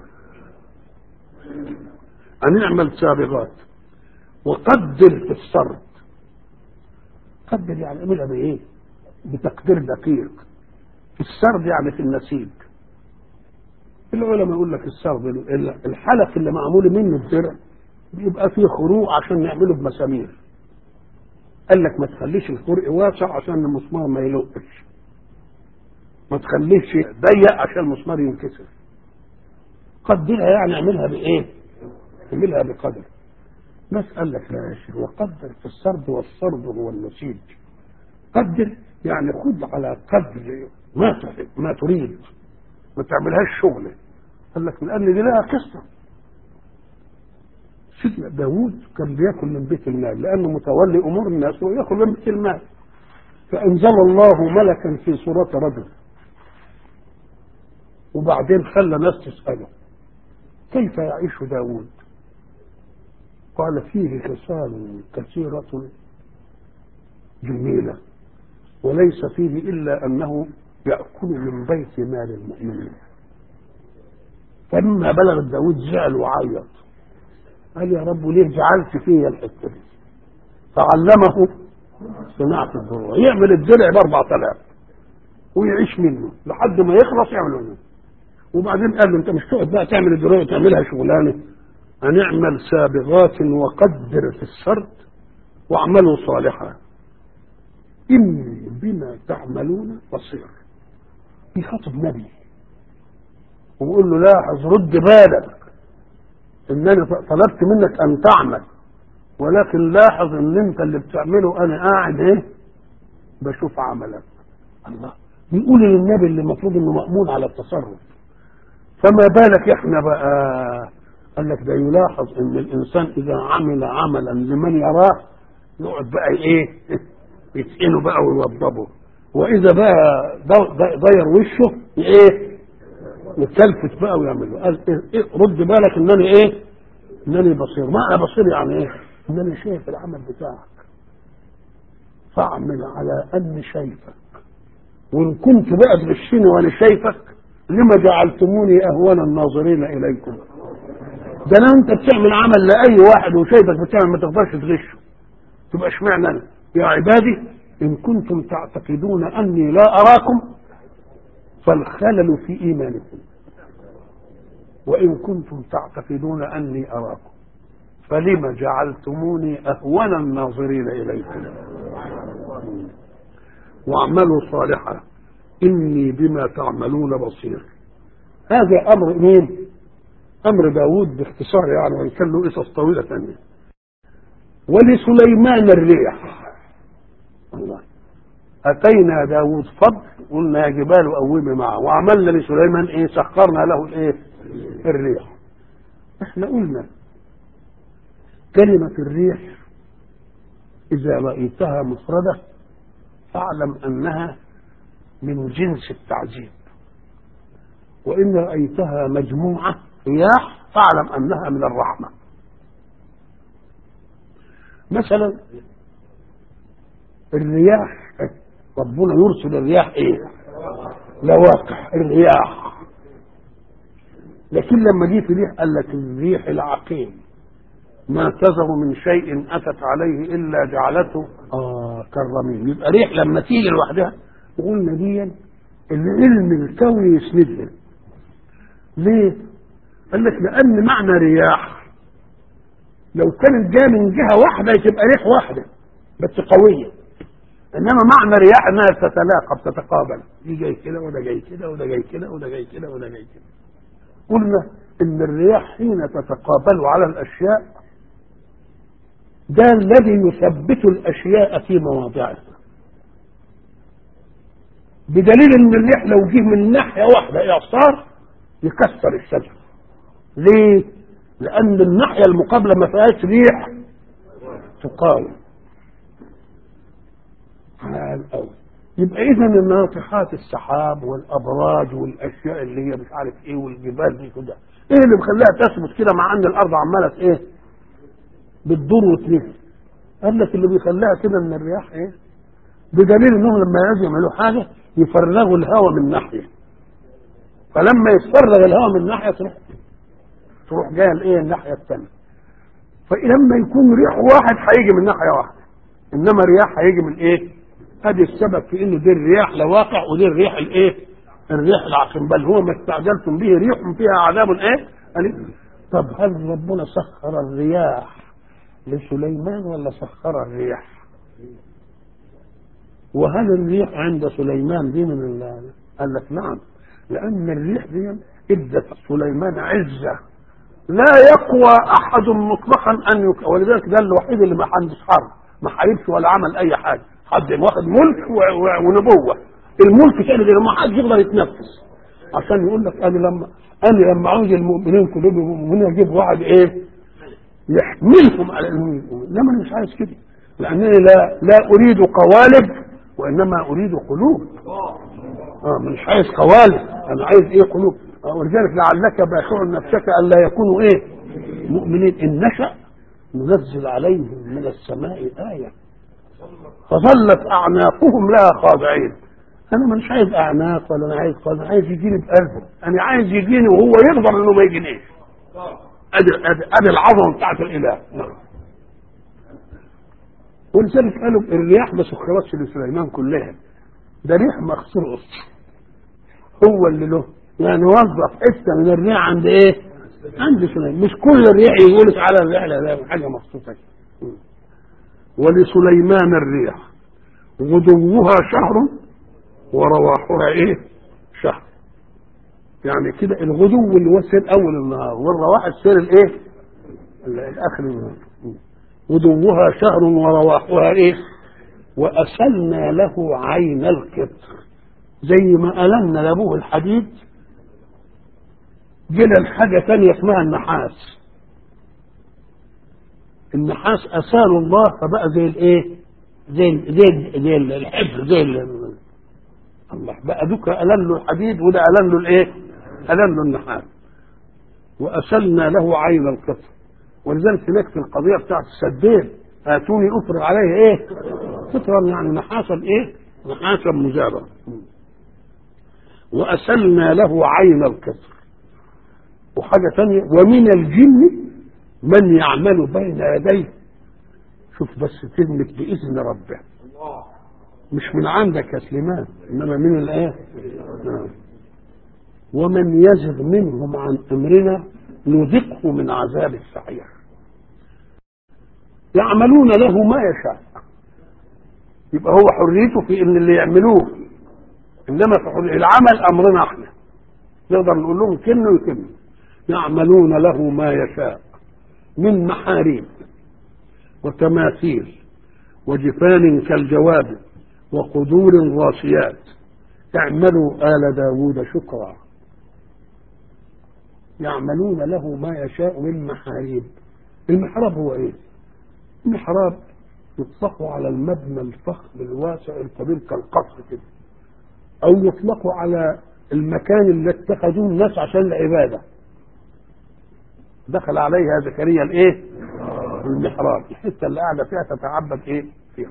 أن نعمل سابغات وقدر في السرد قدر يعني اعملها بايه؟ بتقدير دقيق في السرد يعني في النسيج العلماء يقول لك السرد الحلق اللي معمول منه الدرع بيبقى فيه خروق عشان نعمله بمسامير قال لك ما تخليش الخرق واسع عشان المسمار ما يلقش ما تخليش ضيق عشان المسمار ينكسر قدرها يعني اعملها بايه؟ اعملها بقدر ناس قال لك لا يا شيخ وقدر في السرد والسرد هو النسيج قدر يعني خذ على قدر ما تحب ما تريد ما تعملهاش شغله قال لك لان دي لها قصه سيدنا داوود كان بياكل من بيت المال لانه متولي امور الناس وياكل من بيت المال فانزل الله ملكا في صوره رجل وبعدين خلى ناس تساله كيف يعيش داوود قال فيه خصال كثيرة جميلة وليس فيه إلا أنه يأكل من بيت مال المؤمنين فلما بلغ داود زعل وعيط قال يا رب ليه جعلت فيا الحتة دي فعلمه صناعة الدروع يعمل الدرع بأربع آلاف ويعيش منه لحد ما يخلص يعمل منه وبعدين قال له انت مش تقعد بقى تعمل الدروع وتعملها شغلانه هنعمل سابغات وقدر في السرد واعملوا صالحا إني بما تعملون بصير بيخاطب نبي ويقول له لاحظ رد بالك انني طلبت منك ان تعمل ولكن لاحظ ان انت اللي بتعمله انا قاعد ايه بشوف عملك الله بيقول للنبي اللي المفروض انه مأمون على التصرف فما بالك احنا بقى قال لك ده يلاحظ ان الانسان اذا عمل عملا لمن يراه يقعد بقى ايه يتقنه بقى ويوضبه واذا بقى ضير وشه ايه يتلفت بقى ويعمل له قال إيه إيه رد بالك انني ايه انني بصير ما انا بصير يعني ايه انني شايف العمل بتاعك فاعمل على اني شايفك وان كنت بقى تغشني وانا شايفك لما جعلتموني اهون الناظرين اليكم ده انا انت بتعمل عمل لاي واحد وشايفك بتعمل ما تقدرش تغشه تبقى اشمعنى انا يا عبادي ان كنتم تعتقدون اني لا اراكم فالخلل في إيمانكم وإن كنتم تعتقدون أني أراكم فلم جعلتموني أهون الناظرين إليكم واعملوا صالحا إني بما تعملون بصير هذا أمر مين أمر داود باختصار يعني وإن كان له قصص طويلة ثانية ولسليمان الريح الله أتينا داود فضل قلنا يا جبال قومي معه وعملنا لسليمان إيه سخرنا له الإيه الريح احنا قلنا كلمة الريح إذا رأيتها مفردة فاعلم أنها من جنس التعذيب وإن رأيتها مجموعة رياح فاعلم أنها من الرحمة مثلا الرياح ربنا يرسل الرياح ايه لواقع الرياح لكن لما جه في ريح قال لك الريح العقيم ما تذر من شيء اتت عليه الا جعلته اه كالرميم يبقى ريح لما تيجي لوحدها وقلنا دي العلم الكوني يسندها ليه؟ قال لك لان معنى رياح لو كانت جايه من جهه واحده تبقى ريح واحده بس قويه انما معنى رياح انها تتلاقى بتتقابل دي جاي كده وده جاي كده وده جاي كده وده جاي كده وده جاي كده قلنا ان الرياح حين تتقابل على الاشياء ده الذي يثبت الاشياء في مواضعها بدليل ان الريح لو جه من ناحيه واحده اعصار يكسر الشجر ليه لان الناحيه المقابله ما فيهاش ريح تقاوم على الأول يبقى إذا الناطحات السحاب والأبراج والأشياء اللي هي مش عارف إيه والجبال دي كده إيه اللي مخليها تثبت كده مع أن الأرض عمالة إيه؟ بتدور وتلف قال لك اللي بيخليها كده من الرياح إيه؟ بدليل إنهم لما يجوا يعملوا حاجة يفرغوا الهواء من ناحية فلما يتفرغ الهواء من ناحية تروح تروح جاية الإيه الناحية الثانية فلما يكون ريح واحد هيجي من ناحية واحدة إنما رياح هيجي من إيه؟ ادي السبب في ان دي الرياح لواقع ودي الريح الايه الريح العقيم بل هو ما استعجلتم به ريح فيها عذاب ايه قال طب هل ربنا سخر الرياح لسليمان ولا سخر الريح وهل الريح عند سليمان دي من ال- قال لك نعم لان الريح دي ادت سليمان عزه لا يقوى احد مطلقا ان يك... ولذلك ده الوحيد اللي ما عندوش حرب ما حاربش ولا عمل اي حاجه حد واخد ملك و... و... ونبوه الملك تاني غير ما حد يقدر يتنفس عشان يقول لك انا لما انا لما عاوز المؤمنين كلهم المؤمنين اجيب واحد ايه يحملهم على المؤمنين انما انا مش عايز كده لانني لا لا اريد قوالب وانما اريد قلوب اه مش عايز قوالب انا عايز ايه قلوب آه ولذلك لعلك باخع نفسك الا يكونوا ايه مؤمنين ان نشا ننزل عليهم من السماء ايه فظلت اعناقهم لها خاضعين انا مش عايز اعناق ولا انا عايز قلب انا عايز يجيني بقلبه انا عايز يجيني وهو يقدر انه ما يجينيش ادي ادي ادي العظمه بتاعت الاله نعم ولذلك قالوا الرياح ما سخرتش لسليمان كلها ده ريح مخصوص هو اللي له يعني وظف حته من الريح عند ايه؟ عند سليمان مش كل الريح يقول تعالى الرحله ده حاجه مخصوصه ولسليمان الريح غدوها شهر ورواحها ايه؟ شهر يعني كده الغدو اللي هو سير اول النهار والرواح السير الايه؟ الاخر النهار غدوها شهر ورواحها ايه؟ وأسلنا له عين القطر زي ما ألنا لأبوه الحديد جينا الحاجة تانية اسمها النحاس النحاس أسال الله فبقى زي الإيه؟ زي زي زي الحبر زي ال- الله بقى دوك ألن له الحديد وده ألن له الإيه؟ ألن له النحاس وأسلنا له عين القطر ولذلك هناك في القضية بتاعت السدين آتوني أفرغ عليه إيه؟ قطرا يعني نحاسا إيه؟ نحاسا مجابا وأسلنا له عين القطر وحاجة ثانية ومن الجن من يعمل بين يديه شوف بس كلمة بإذن ربه مش من عندك يا سليمان إنما من الآية نعم. ومن يزغ منهم عن امرنا نذقه من عذاب السعير يعملون له ما يشاء يبقى هو حريته في ان اللي يعملوه انما في حرية العمل امرنا احنا نقدر نقول لهم كنوا يكنوا يعملون له ما يشاء من محاريب وتماثيل وجفان كالجواب وقدور راسيات اعملوا آل داود شكرا يعملون له ما يشاء من محاريب المحراب هو ايه المحراب يطلق على المبنى الفخم الواسع الكبير كالقصر كده او يطلق على المكان اللي اتخذوه الناس عشان العباده دخل عليها زكريا الايه المحراب الحته اللي قاعده فيها تتعبد ايه فيها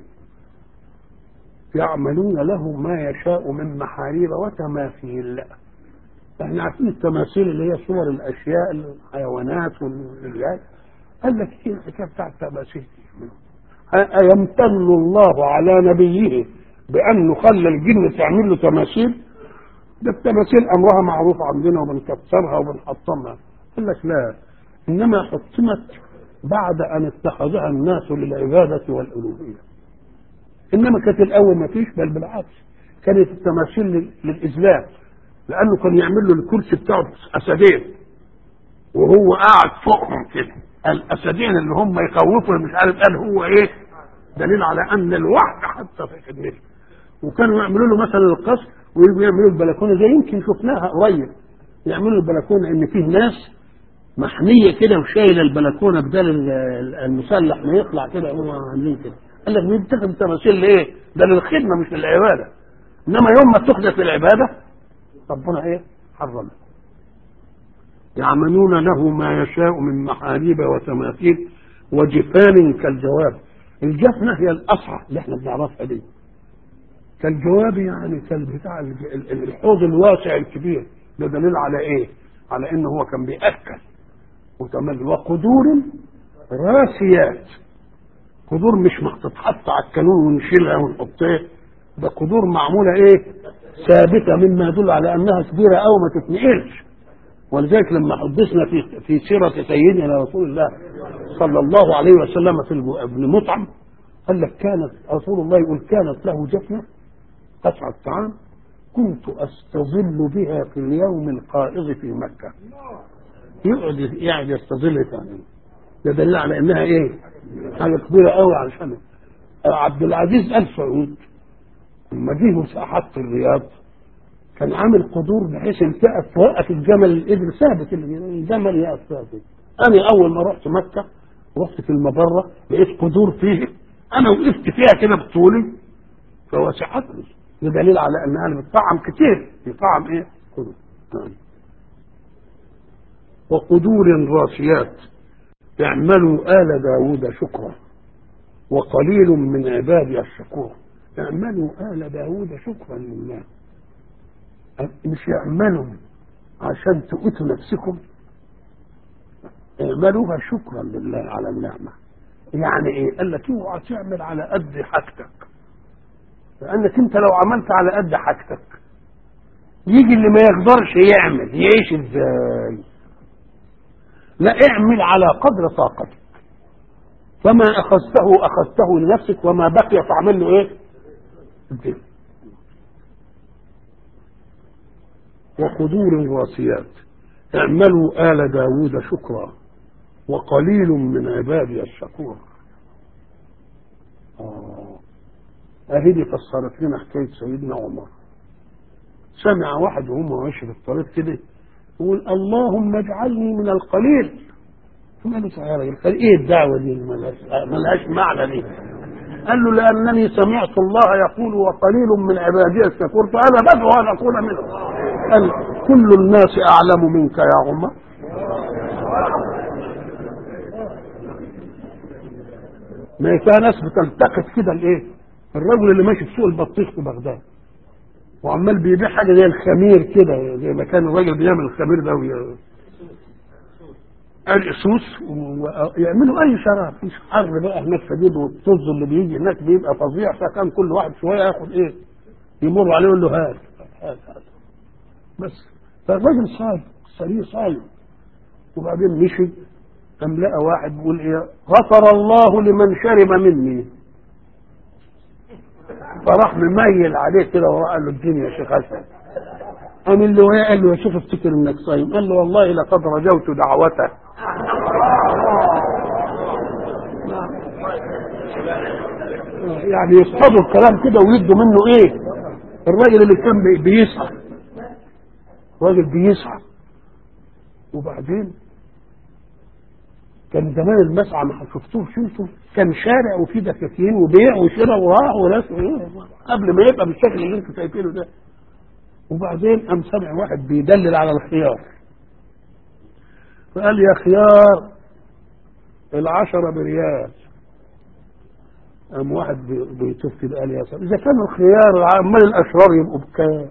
يعملون له ما يشاء من محاريب وتماثيل احنا عارفين التماثيل اللي هي صور الاشياء الحيوانات والرجال قال لك ايه الحكايه بتاعت التماثيل أيمتن الله على نبيه بأنه خلى الجن تعمل له تماثيل ده التماثيل أمرها معروف عندنا وبنكسرها وبنحطمها قال لك لا إنما حطمت بعد أن اتخذها الناس للعبادة والألوهية إنما كانت الأول ما فيش بل بالعكس كانت التماثيل للإذلال لأنه كان يعمل له الكرسي بتاعه أسدين وهو قاعد فوقهم كده الأسدين اللي هم يخوفوا مش عارف قال هو إيه دليل على أن الوحي حتى في خدمته وكانوا يعملوا له مثلا القصر ويجوا يعملوا البلكونه زي يمكن شفناها قريب يعملوا البلكونه ان فيه ناس محميه كده وشايله البلكونه بدل المسلح ما يطلع كده هم عاملين كده قال لك بيتخذ تماثيل لايه؟ ده للخدمه مش للعباده انما يوم ما تحدث العباده ربنا ايه؟ حرمها يعملون له ما يشاء من محاريب وتماثيل وجفان كالجواب الجفنة هي الأصعى اللي احنا بنعرفها دي كالجواب يعني كالبتاع الحوض الواسع الكبير ده دليل على ايه؟ على انه هو كان بيأكل وتمل وقدور راسيات قدور مش تتحط على الكانون ونشيلها ونحطها ده قدور معمولة ايه؟ ثابتة مما يدل على انها كبيرة او ما تتنقلش ولذلك لما حدثنا في في سيرة سيدنا رسول الله صلى الله عليه وسلم في ابن مطعم قال لك كانت رسول الله يقول كانت له جفنة قطع الطعام كنت استظل بها في اليوم القائض في مكة يقعد يقعد يستظل ثاني ده دل على انها ايه؟ حاجه كبيره قوي علشان عبد العزيز ال سعود لما جه حط الرياض كان عامل قدور بحيث ان تقف توقف الجمل الابل ثابت الجمل يقف ثابت انا اول ما رحت مكه رحت في المبره لقيت قدور فيه انا وقفت فيها كده بطولي فوسعتني ده دليل على انها بتطعم كتير بتطعم ايه؟ قدور وقدور راسيات اعملوا آل داود شكرا وقليل من عبادي الشكور اعملوا آل داود شكرا لله مش يعملوا عشان تؤتوا نفسكم اعملوها شكرا لله على النعمة يعني ايه قال لك اوعى تعمل على قد حاجتك لانك انت لو عملت على قد حاجتك يجي اللي ما يقدرش يعمل يعيش ازاي لا اعمل على قدر طاقتك فما اخذته اخذته لنفسك وما بقي فاعمل له ايه الدين. وقدور راسيات اعملوا آل داود شكرا وقليل من عبادي الشكور آه. أهدي فسرت لنا حكاية سيدنا عمر سمع واحد وهم ماشي في الطريق كده يقول اللهم اجعلني من القليل ثم قال له يا راجل ايه الدعوه دي ملهاش معنى دي قال له لانني سمعت الله يقول وقليل من عبادي الشكور فانا بدعو ان اكون منهم قال كل الناس اعلم منك يا عمر ما فيها ناس بتلتقط كده الايه الرجل اللي ماشي في سوق البطيخ في بغداد وعمال بيبيع حاجه زي الخمير كده زي ما كان الراجل بيعمل الخمير ده وي... الاسوس ويعملوا اي شراب مش حر بقى هناك شديد والطز اللي بيجي هناك بيبقى فظيع فكان كل واحد شويه ياخد ايه يمر عليه يقول له هات هات هات بس فالراجل صايم السرير صايم وبعدين مشي قام لقى واحد بيقول ايه غفر الله لمن شرب مني فراح مميل عليه كده وقال له الدنيا يا شيخ حسن قام اللي وياه قال له يا شيخ افتكر انك صايم قال له والله لقد رجوت دعوته يعني يصطادوا الكلام كده ويدوا منه ايه الراجل اللي كان بي- بيسعى راجل بيسعى وبعدين كان زمان المسعى ما شفتوه شفتوا كان شارع وفيه دكاكين وبيع وشراء وراح وناس قبل ما يبقى بالشكل اللي انتوا شايفينه ده وبعدين قام سامع واحد بيدلل على الخيار فقال يا خيار العشرة بريال قام واحد بي- بيطف كده قال يا سلام اذا كان الخيار عمال الاشرار يبقوا بكام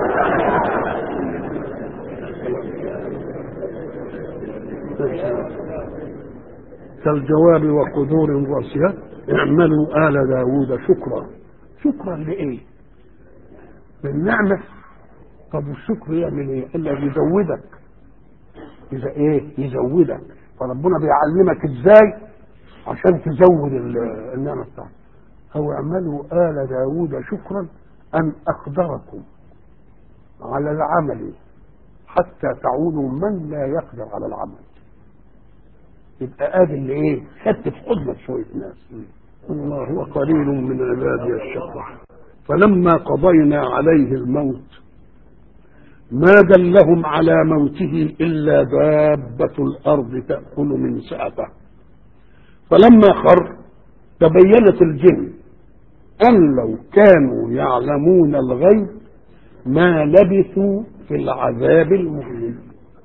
كالجواب وقدور راسها اعملوا آل داود شكرا شكرا لإيه بالنعمة طب الشكر يعمل ايه الا يزودك إذا ايه يزودك فربنا بيعلمك ازاي عشان تزود ال- النعمة بتاعتك أو اعملوا آل داود شكرا أن أقدركم على العمل حتى تعودوا من لا يقدر على العمل يبقى ادي اللي ايه خدت في حضنك شويه ناس الله هو قليل من عبادي الشكور فلما قضينا عليه الموت ما دلهم على موته الا دابه الارض تاكل من سأته فلما خر تبينت الجن ان لو كانوا يعلمون الغيب ما لبثوا في العذاب المهين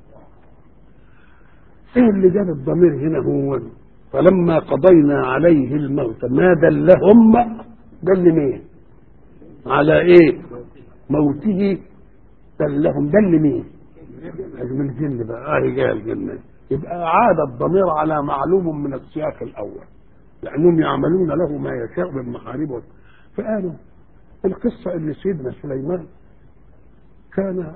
ايه اللي جاب الضمير هنا هو فلما قضينا عليه الموت ما دلهم دل مين على ايه موته دلهم دل مين من الجن بقى اه جاء الجن يبقى عاد الضمير على معلوم من السياق الاول لانهم يعملون له ما يشاء من محاربه فقالوا القصه ان سيدنا سليمان كان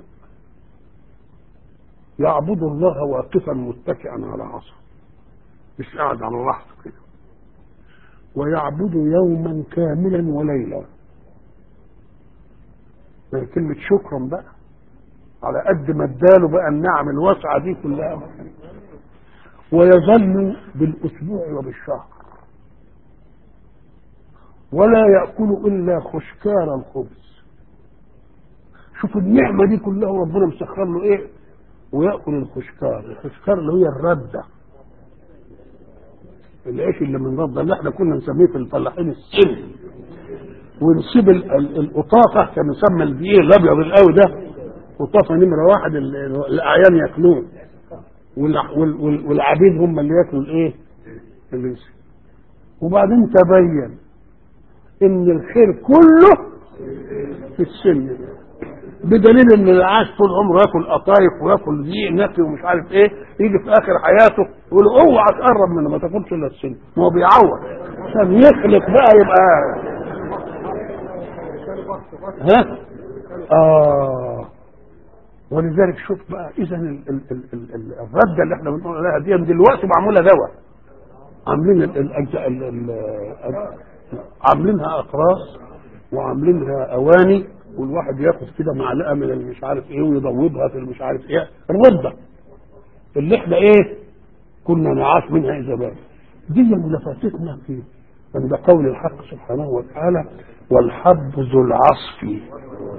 يعبد الله واقفا متكئا على عصا مش قاعد على راحته كده ويعبد يوما كاملا وليلا ما هي كلمة شكرا بقى على قد ما اداله بقى النعم الواسعة دي كلها ويظل بالأسبوع وبالشهر ولا يأكل إلا خشكار الخبز شوف النعمة دي كلها ربنا مسخر له إيه ويأكل الخشكار الخشكار اللي هي الردة العيش اللي من ردة اللي احنا كنا نسميه في الفلاحين السن ونسيب ال- ال- القطافة كان يسمى الدقيق الأبيض القوي ده قطافة نمرة واحد ال- ال- الأعيان ياكلوه والع- وال- وال- والعبيد هم اللي ياكلوا الايه؟ اللي يسيب. وبعدين تبين ان الخير كله في السن ده بدليل ان اللي عاش طول عمره ياكل قطايف وياكل دقيق نقي ومش عارف ايه يجي في اخر حياته يقول اوعى تقرب منه ما تاكلش الا السن ما هو بيعوض عشان يخلق بقى يبقى ها اه ولذلك شوف بقى اذا ال- ال- ال- ال- ال- الرده اللي احنا بنقول عليها دي دلوقتي معموله دواء عاملين ال- الاجزاء ال- ال- عاملينها اقراص وعاملينها اواني والواحد ياخد كده معلقه من المش عارف ايه ويضوبها في المش عارف ايه الرده اللي احنا ايه كنا نعاش منها اذا بان دي اللي فاتتنا في عند قول الحق سبحانه وتعالى والحب ذو العصف